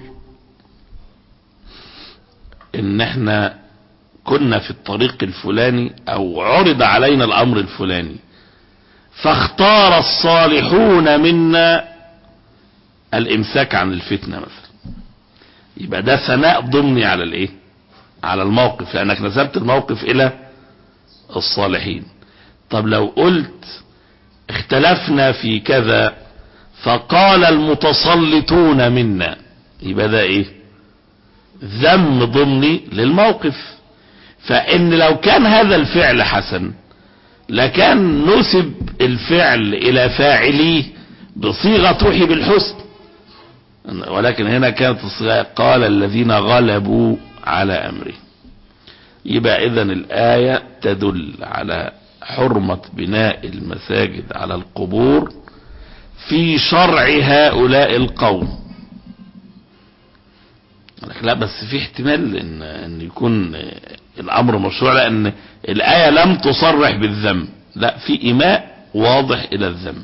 ان احنا كنا في الطريق الفلاني او عرض علينا الامر الفلاني فاختار الصالحون منا الامساك عن الفتنة مثلا يبقى ده ثناء ضمني على الايه على الموقف لانك نسبت الموقف الى الصالحين طب لو قلت اختلفنا في كذا فقال المتسلطون منا يبقى ده ايه ذم ضمني للموقف فان لو كان هذا الفعل حسن لكان نسب الفعل الى فاعليه بصيغة توحي بالحسن ولكن هنا كانت الصيغة قال الذين غلبوا على أمره يبقى إذا الآية تدل على حرمة بناء المساجد على القبور في شرع هؤلاء القوم لا بس في احتمال ان, إن يكون الامر مشروع لان الايه لم تصرح بالذم لا في ايماء واضح الى الذم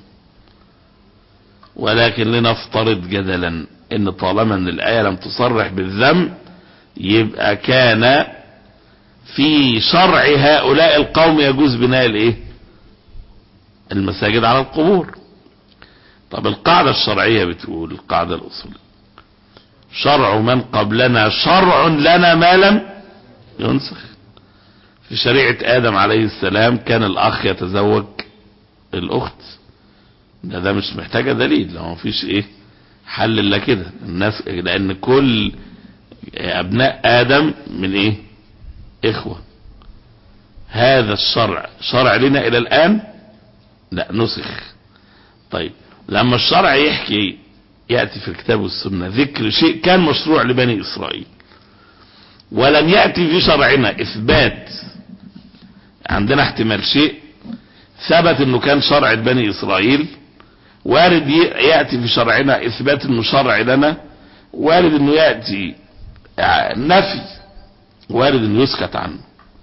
ولكن لنفترض جدلا ان طالما ان الايه لم تصرح بالذم يبقى كان في شرع هؤلاء القوم يجوز بناء الايه المساجد على القبور طب القاعدة الشرعية بتقول القاعدة الأصولية شرع من قبلنا شرع لنا ما لم ينسخ في شريعة آدم عليه السلام كان الأخ يتزوج الأخت ده ده مش محتاجة دليل لو مفيش إيه حل إلا كده الناس لأن كل أبناء آدم من إيه إخوة هذا الشرع شرع لنا إلى الآن لا نسخ طيب لما الشرع يحكي يأتي في الكتاب والسنة ذكر شيء كان مشروع لبني إسرائيل ولم يأتي في شرعنا إثبات عندنا احتمال شيء ثبت انه كان شرع بني إسرائيل وارد يأتي في شرعنا إثبات انه شرع لنا وارد انه يأتي نفي وارد انه يسكت عنه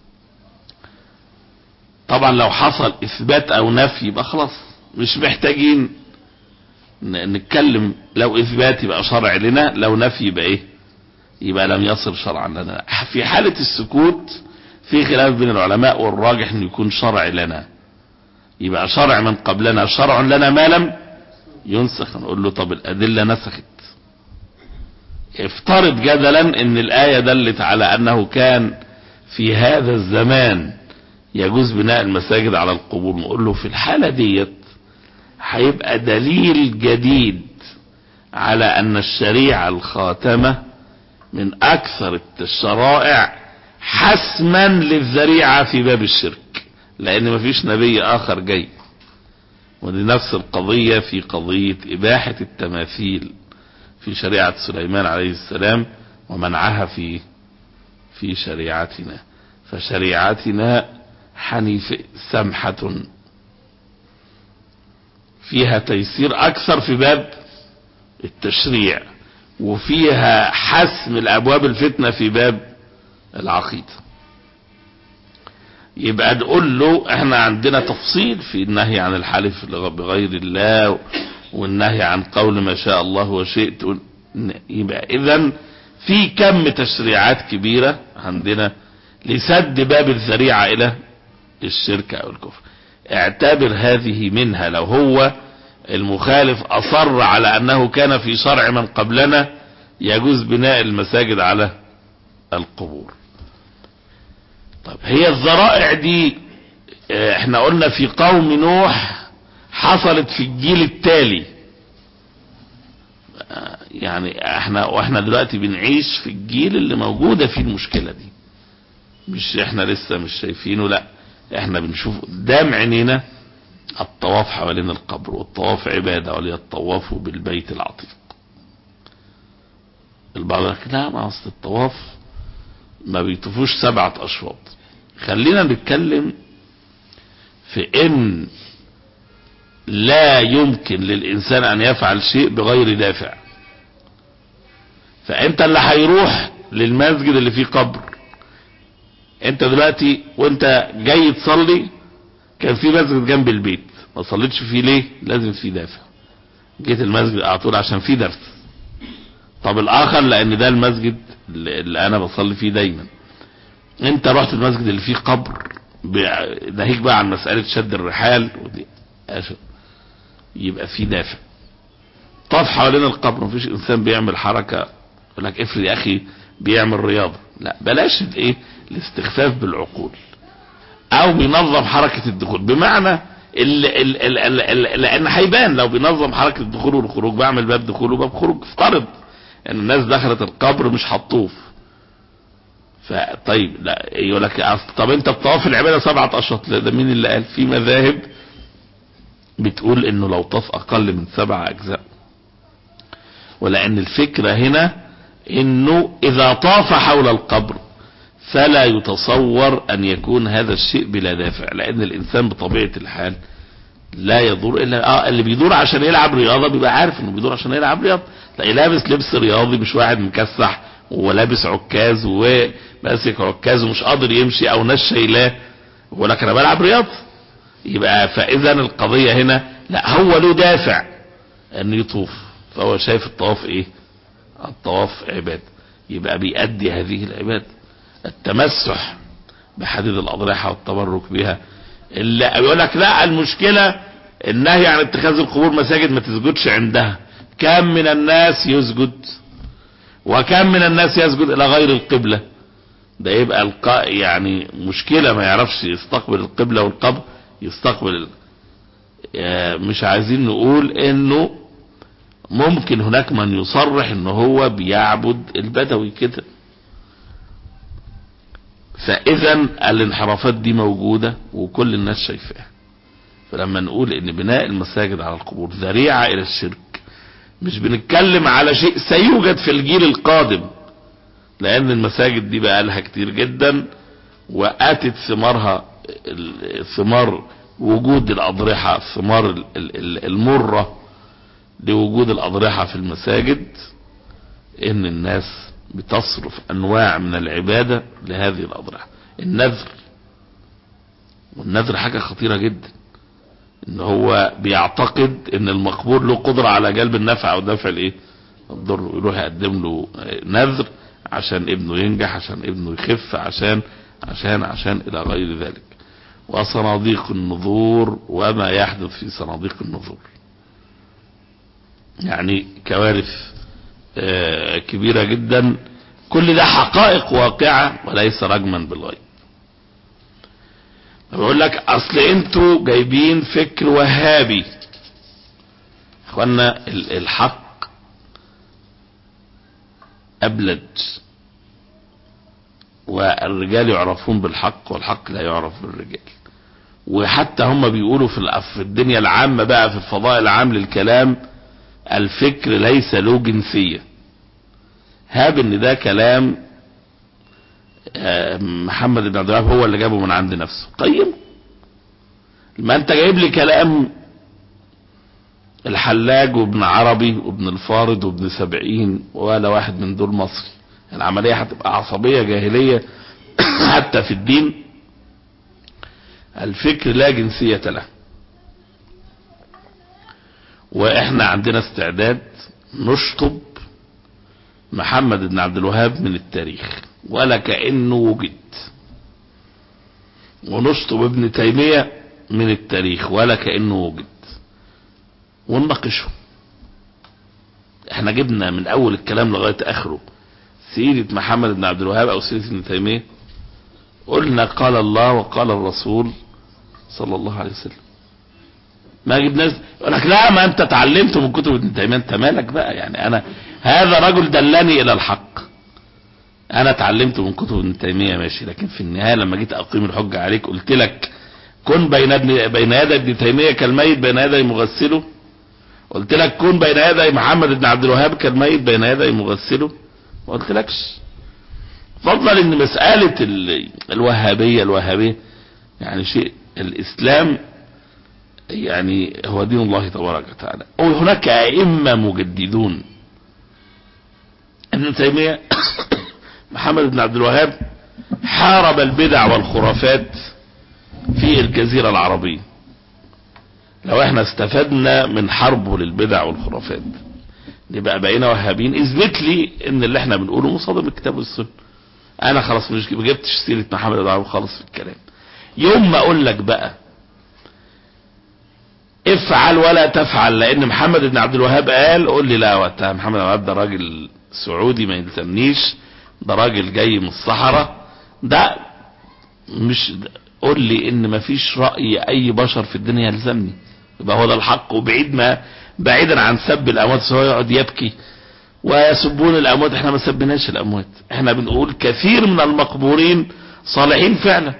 طبعا لو حصل إثبات أو نفي يبقى خلاص مش محتاجين نتكلم لو اثبات يبقى شرع لنا لو نفي يبقى ايه يبقى لم يصل شرعا لنا في حالة السكوت في خلاف بين العلماء والراجح انه يكون شرع لنا يبقى شرع من قبلنا شرع لنا ما لم ينسخ نقول له طب الادلة نسخت افترض جدلا ان الاية دلت على انه كان في هذا الزمان يجوز بناء المساجد على القبور نقول له في الحالة ديت هيبقى دليل جديد على ان الشريعة الخاتمة من اكثر الشرائع حسما للذريعة في باب الشرك لان مفيش نبي اخر جاي ودي نفس القضية في قضية اباحة التماثيل في شريعة سليمان عليه السلام ومنعها في في شريعتنا فشريعتنا حنيف سمحة فيها تيسير اكثر في باب التشريع وفيها حسم الابواب الفتنة في باب العقيدة يبقى نقول له احنا عندنا تفصيل في النهي عن الحلف بغير الله والنهي عن قول ما شاء الله وشئت يبقى اذا في كم تشريعات كبيرة عندنا لسد باب الذريعة الى الشرك او الكفر اعتبر هذه منها لو هو المخالف اصر على انه كان في شرع من قبلنا يجوز بناء المساجد على القبور طب هي الذرائع دي احنا قلنا في قوم نوح حصلت في الجيل التالي يعني احنا واحنا دلوقتي بنعيش في الجيل اللي موجودة فيه المشكلة دي مش احنا لسه مش شايفينه لا احنا بنشوف قدام عينينا الطواف حوالين القبر والطواف عبادة وليطوفوا بالبيت العتيق البعض يقول لا ما اصل الطواف ما بيطوفوش سبعة اشواط خلينا نتكلم في ان لا يمكن للانسان ان يفعل شيء بغير دافع فانت اللي هيروح للمسجد اللي فيه قبر انت دلوقتي وانت جاي تصلي كان في مسجد جنب البيت ما صليتش فيه ليه لازم فيه دافع جيت المسجد على طول عشان فيه درس طب الاخر لان ده المسجد اللي انا بصلي فيه دايما انت رحت المسجد اللي فيه قبر ناهيك بقى عن مسألة شد الرحال ودي أشد. يبقى في دافع طاف حوالين القبر مفيش انسان بيعمل حركة يقول لك افرض يا اخي بيعمل رياضة لا بلاش الايه الاستخفاف بالعقول او بينظم حركة الدخول بمعنى ال ال ال ال ال لان هيبان لو بينظم حركة الدخول والخروج بعمل باب دخول وباب خروج افترض ان الناس دخلت القبر مش هتطوف فطيب لا يقول لك طب انت بطواف العباده سبعة اشهر ده مين اللي قال في مذاهب بتقول انه لو طاف اقل من سبع اجزاء ولان الفكرة هنا انه اذا طاف حول القبر فلا يتصور ان يكون هذا الشيء بلا دافع لان الانسان بطبيعة الحال لا يدور الا اه اللي بيدور عشان يلعب رياضة بيبقى عارف انه بيدور عشان يلعب رياضة تلاقي لابس لبس رياضي مش واحد مكسح ولابس عكاز وماسك عكاز ومش قادر يمشي او ناس شايلاه يقول لك انا بلعب رياضة يبقى فاذا القضية هنا لا هو له دافع انه يطوف فهو شايف الطواف ايه الطواف عبادة يبقى بيأدي هذه العبادة التمسح بحديد الأضرحة والتبرك بها اللي يقول لك لا المشكلة النهي عن اتخاذ القبور مساجد ما تسجدش عندها كم من الناس يسجد وكم من الناس يسجد الى غير القبلة ده يبقى القاء يعني مشكلة ما يعرفش يستقبل القبلة والقبر يستقبل مش عايزين نقول انه ممكن هناك من يصرح ان هو بيعبد البدوي كده فاذا الانحرافات دي موجودة وكل الناس شايفاها فلما نقول ان بناء المساجد على القبور ذريعة الى الشرك مش بنتكلم على شيء سيوجد في الجيل القادم لان المساجد دي بقى لها كتير جدا واتت ثمارها ثمار وجود الاضرحة الثمار المرة لوجود الاضرحة في المساجد ان الناس بتصرف انواع من العبادة لهذه الاضرحة النذر والنذر حاجة خطيرة جدا ان هو بيعتقد ان المقبور له قدرة على جلب النفع او دفع الايه الضر يروح يقدم له نذر عشان ابنه ينجح عشان ابنه يخف عشان عشان عشان الى غير ذلك وصناديق النذور وما يحدث في صناديق النذور يعني كوارث كبيرة جدا كل ده حقائق واقعة وليس رجما بالغيب بقول لك اصل انتوا جايبين فكر وهابي اخوانا الحق ابلج والرجال يعرفون بالحق والحق لا يعرف بالرجال وحتى هم بيقولوا في في الدنيا العامة بقى في الفضاء العام للكلام الفكر ليس له جنسية هاب ان ده كلام محمد بن عبد الوهاب هو اللي جابه من عند نفسه قيم ما انت جايب لي كلام الحلاج وابن عربي وابن الفارض وابن سبعين ولا واحد من دول مصري العملية هتبقى عصبية جاهلية حتى في الدين الفكر لا جنسية له واحنا عندنا استعداد نشطب محمد بن عبد الوهاب من التاريخ ولا كأنه وجد ونشطب ابن تيمية من التاريخ ولا كأنه وجد ونناقشه احنا جبنا من اول الكلام لغاية اخره سيرة محمد بن عبد الوهاب او سيرة ابن تيمية قلنا قال الله وقال الرسول صلى الله عليه وسلم ما جبناش يقول لك لا ما انت اتعلمت من كتب ابن تيميه انت مالك بقى يعني انا هذا رجل دلني الى الحق انا اتعلمت من كتب ابن تيميه ماشي لكن في النهايه لما جيت اقيم الحجه عليك قلت لك كن بين ابن بين يدي ابن تيميه كالميت بين يدي مغسله قلت لك كن بين يدي محمد بن عبد الوهاب كالميت بين يدي مغسله ما قلتلكش فضلا ان مساله الوهابيه الوهابيه يعني شيء الاسلام يعني هو دين الله تبارك وتعالى وهناك ائمه مجددون ابن تيميه محمد بن عبد الوهاب حارب البدع والخرافات في الجزيرة العربية لو احنا استفدنا من حربه للبدع والخرافات نبقى بقينا وهابين اثبت لي ان اللي احنا بنقوله مصادم الكتاب والسنة انا خلاص مش ما جبتش سيرة محمد بن عبد خالص في الكلام يوم ما اقول لك بقى افعل ولا تفعل لان محمد بن عبد الوهاب قال قول لي لا وقتها محمد بن عبد ده راجل سعودي ما يلزمنيش ده راجل جاي من الصحراء ده مش قول لي ان مفيش رأي اي بشر في الدنيا يلزمني يبقى هو ده الحق وبعيد ما بعيدا عن سب الاموات سواء يقعد يبكي ويسبون الاموات احنا ما سبناش الاموات احنا بنقول كثير من المقبورين صالحين فعلا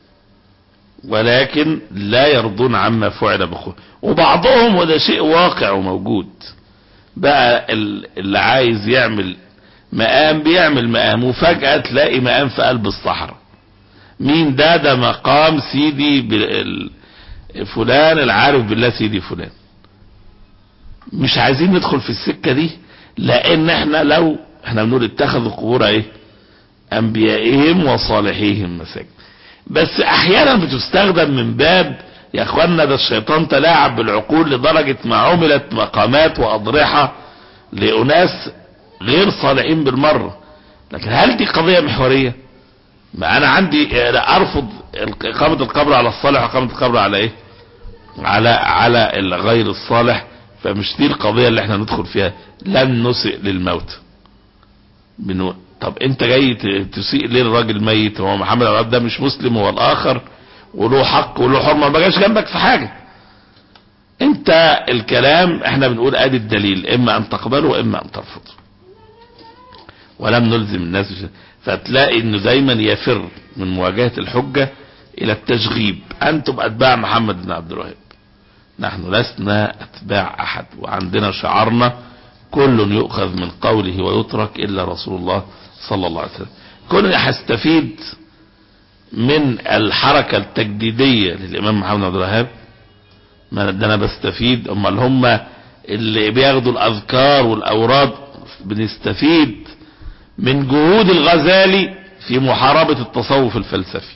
ولكن لا يرضون عما فعل بخوه وبعضهم وده شيء واقع وموجود بقى ال- اللي عايز يعمل مقام بيعمل مقام وفجأة تلاقي مقام في قلب الصحراء مين ده ده مقام سيدي ب- ال- فلان العارف بالله سيدي فلان مش عايزين ندخل في السكة دي لان احنا لو احنا بنقول اتخذوا قبور ايه انبيائهم وصالحيهم مساجد بس احيانا بتستخدم من باب يا اخوانا ده الشيطان تلاعب بالعقول لدرجة ما عملت مقامات واضرحة لاناس غير صالحين بالمرة لكن هل دي قضية محورية ما انا عندي أنا ارفض اقامة القبر على الصالح واقامة القبر على ايه على على الغير الصالح فمش دي القضية اللي احنا ندخل فيها لن نسئ للموت بنو... طب انت جاي ت- تسيء ليه الراجل الميت هو محمد عبد الوهاب ده مش مسلم هو الاخر وله حق وله حرمه ما جاش جنبك في حاجه انت الكلام احنا بنقول ادي الدليل اما ان تقبله واما ان ترفضه ولم نلزم الناس بشيء. فتلاقي انه دايما يفر من مواجهه الحجه الى التشغيب انتم اتباع محمد بن عبد الوهاب نحن لسنا اتباع احد وعندنا شعارنا كل يؤخذ من قوله ويترك الا رسول الله صلى الله عليه وسلم كل هستفيد من الحركة التجديدية للامام محمد بن عبد الوهاب ما ده انا بستفيد امال هم اللي بياخدوا الاذكار والاوراد بنستفيد من جهود الغزالي في محاربة التصوف الفلسفي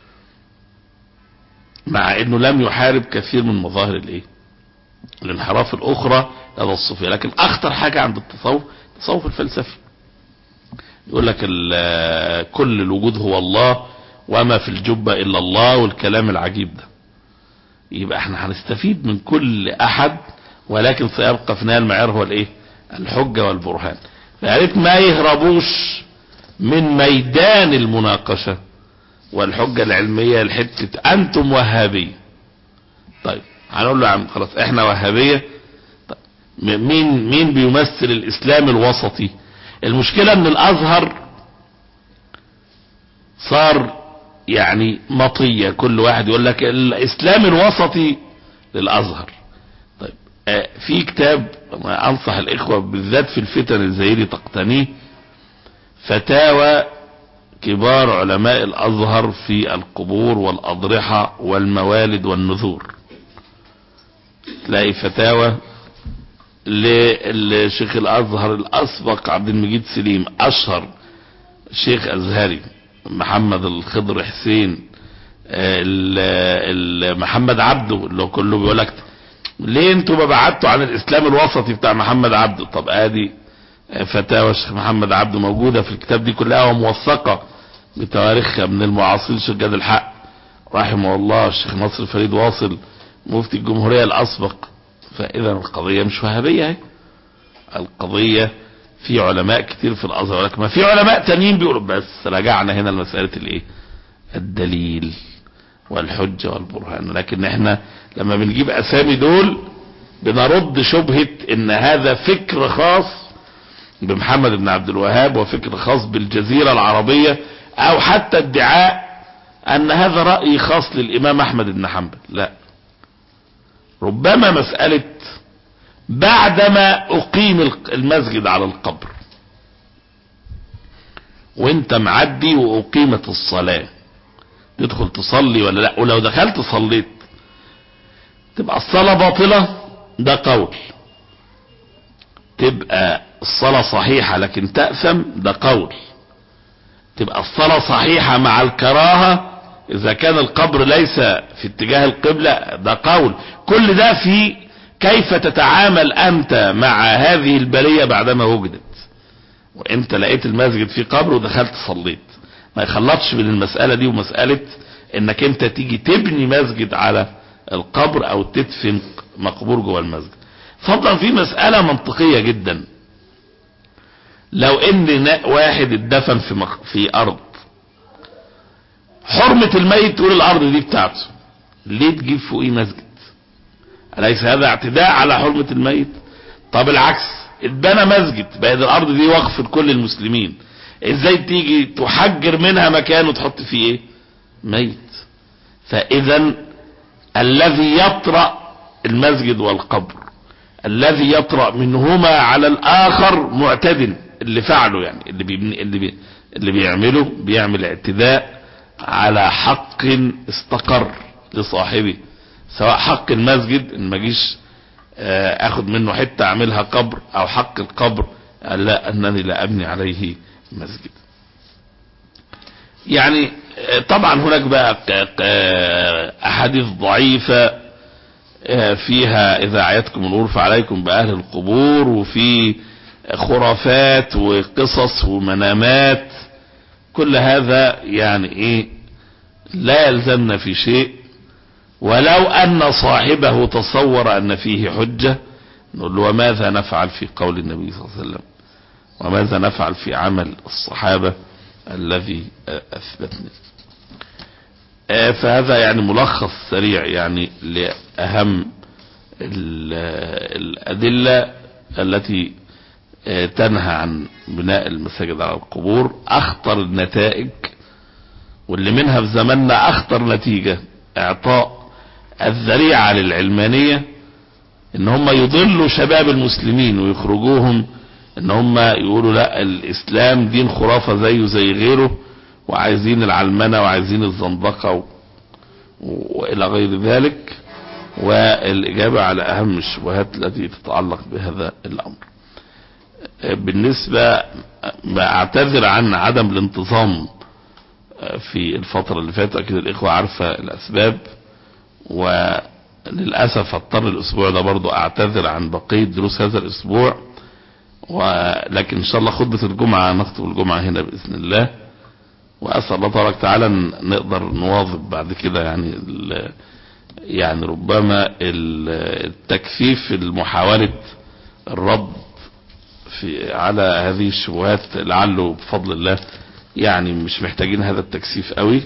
مع انه لم يحارب كثير من مظاهر الايه الانحراف الاخرى لدى الصوفيه لكن اخطر حاجه عند التصوف التصوف الفلسفي يقول لك ال- كل الوجود هو الله وما في الجبه الا الله والكلام العجيب ده يبقى احنا هنستفيد من كل احد ولكن سيبقى في النهايه المعيار هو الايه الحجه والبرهان فيا ريت ما يهربوش من ميدان المناقشه والحجه العلميه لحته انتم وهابيه طيب هنقول له يا عم خلاص احنا وهابيه طيب م- مين مين بيمثل الاسلام الوسطي المشكله ان الازهر صار يعني مطيه كل واحد يقول لك الاسلام الوسطي للازهر طيب آه في كتاب أنا انصح الاخوه بالذات في الفتن اللي زي دي تقتنيه فتاوى كبار علماء الازهر في القبور والاضرحه والموالد والنذور تلاقي فتاوى للشيخ الازهر الاسبق عبد المجيد سليم اشهر شيخ ازهري محمد الخضر حسين آه، ال- ال- محمد عبده اللي هو كله بيقول لك ليه انتوا ما بعدتوا عن الاسلام الوسطي بتاع محمد عبده طب ادي آه، فتاوى الشيخ محمد عبده موجوده في الكتاب دي كلها وموثقه بتواريخها من المعاصرين الشيخ جاد الحق رحمه الله الشيخ نصر فريد واصل مفتي الجمهوريه الاسبق فاذا القضيه مش وهابيه اهي القضيه في علماء كتير في الازهر ولكن ما في علماء تانيين بيقولوا بس رجعنا هنا لمساله الايه الدليل والحجه والبرهان لكن احنا لما بنجيب اسامي دول بنرد شبهه ان هذا فكر خاص بمحمد بن عبد الوهاب وفكر خاص بالجزيره العربيه او حتى ادعاء ان هذا راي خاص للامام احمد بن حنبل لا ربما مساله بعدما اقيم المسجد على القبر وانت معدي واقيمت الصلاة تدخل تصلي ولا لا ولو دخلت صليت تبقى الصلاة باطلة ده قول تبقى الصلاة صحيحة لكن تأثم ده قول تبقى الصلاة صحيحة مع الكراهة اذا كان القبر ليس في اتجاه القبلة ده قول كل ده في كيف تتعامل انت مع هذه البلية بعدما وجدت وانت لقيت المسجد فيه قبر ودخلت صليت ما يخلطش بين المسألة دي ومسألة انك انت تيجي تبني مسجد على القبر او تدفن مقبور جوه المسجد فضلا في مسألة منطقية جدا لو ان واحد اتدفن في, مق... في ارض حرمة الميت تقول الارض دي بتاعته ليه تجيب فوقيه مسجد أليس هذا اعتداء على حرمة الميت طب العكس اتبنى مسجد بقت الارض دي وقف لكل المسلمين ازاي تيجي تحجر منها مكان وتحط فيه ايه ميت فاذا الذي يطرأ المسجد والقبر الذي يطرأ منهما على الآخر معتد اللي فعله يعني اللي بيبني اللي بي اللي بيعمله بيعمل اعتداء على حق استقر لصاحبه سواء حق المسجد ان ما جيش آه، اخد منه حتة اعملها قبر او حق القبر قال لا انني لا ابني عليه مسجد يعني آه، طبعا هناك بقى ق- ق- احاديث ضعيفة آه، فيها اذا عيتكم النور فعليكم باهل القبور وفي خرافات وقصص ومنامات كل هذا يعني ايه لا يلزمنا في شيء ولو ان صاحبه تصور ان فيه حجة نقول له وماذا نفعل في قول النبي صلى الله عليه وسلم وماذا نفعل في عمل الصحابة الذي آه، اثبتنا آه، فهذا يعني ملخص سريع يعني لأهم ال- الأدلة التي آه، تنهى عن بناء المساجد على القبور أخطر النتائج واللي منها في زماننا أخطر نتيجة إعطاء الذريعة للعلمانية ان هم يضلوا شباب المسلمين ويخرجوهم ان هم يقولوا لا الاسلام دين خرافة زيه زي غيره وعايزين العلمنة وعايزين الزندقة و... والى غير ذلك والاجابة على اهم الشبهات التي تتعلق بهذا الامر بالنسبة اعتذر عن عدم الانتظام في الفترة اللي فاتت اكيد الاخوة عارفة الاسباب وللأسف اضطر الاسبوع ده برضو اعتذر عن بقية دروس هذا الاسبوع ولكن ان شاء الله خطبة الجمعة نخطب الجمعة هنا بإذن الله واسأل الله تبارك وتعالى ان نقدر نواظب بعد كده يعني ال- يعني ربما ال- التكثيف المحاولة الرد في على هذه الشبهات لعله بفضل الله يعني مش محتاجين هذا التكثيف قوي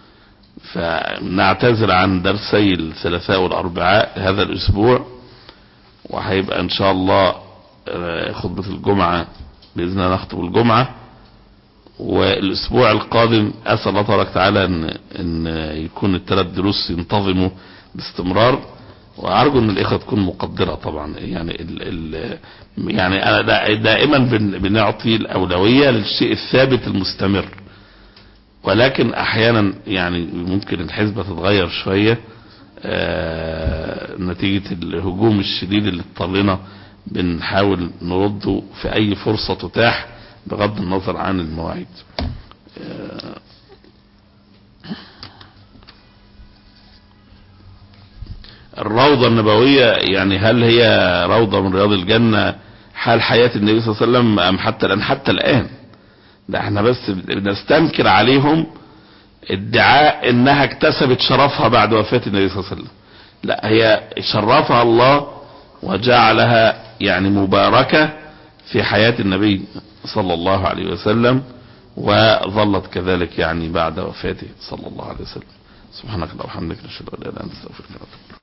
فنعتذر عن درسي الثلاثاء والاربعاء هذا الاسبوع وهيبقى ان شاء الله آه، خطبة الجمعة باذن الله نخطب الجمعة والاسبوع القادم اسال الله تبارك وتعالى ان ان يكون الثلاث دروس ينتظموا باستمرار وارجو ان الاخوه تكون مقدره طبعا يعني ال ال يعني انا دا- دائما بن- بنعطي الاولويه للشيء الثابت المستمر ولكن احيانا يعني ممكن الحسبة تتغير شوية آه، نتيجة الهجوم الشديد اللي اضطرينا بنحاول نرده في اي فرصة تتاح بغض النظر عن المواعيد آه، الروضة النبوية يعني هل هي روضة من رياض الجنة حال حياة النبي صلى الله عليه وسلم ام حتى الان حتى الان ده احنا بس بنستنكر عليهم ادعاء انها اكتسبت شرفها بعد وفاة النبي صلى الله عليه وسلم لا هي شرفها الله وجعلها يعني مباركة في حياة النبي صلى الله عليه وسلم وظلت كذلك يعني بعد وفاته صلى الله عليه وسلم سبحانك اللهم وبحمدك نشهد ان لا اله الا انت نستغفرك ونتوب إليك.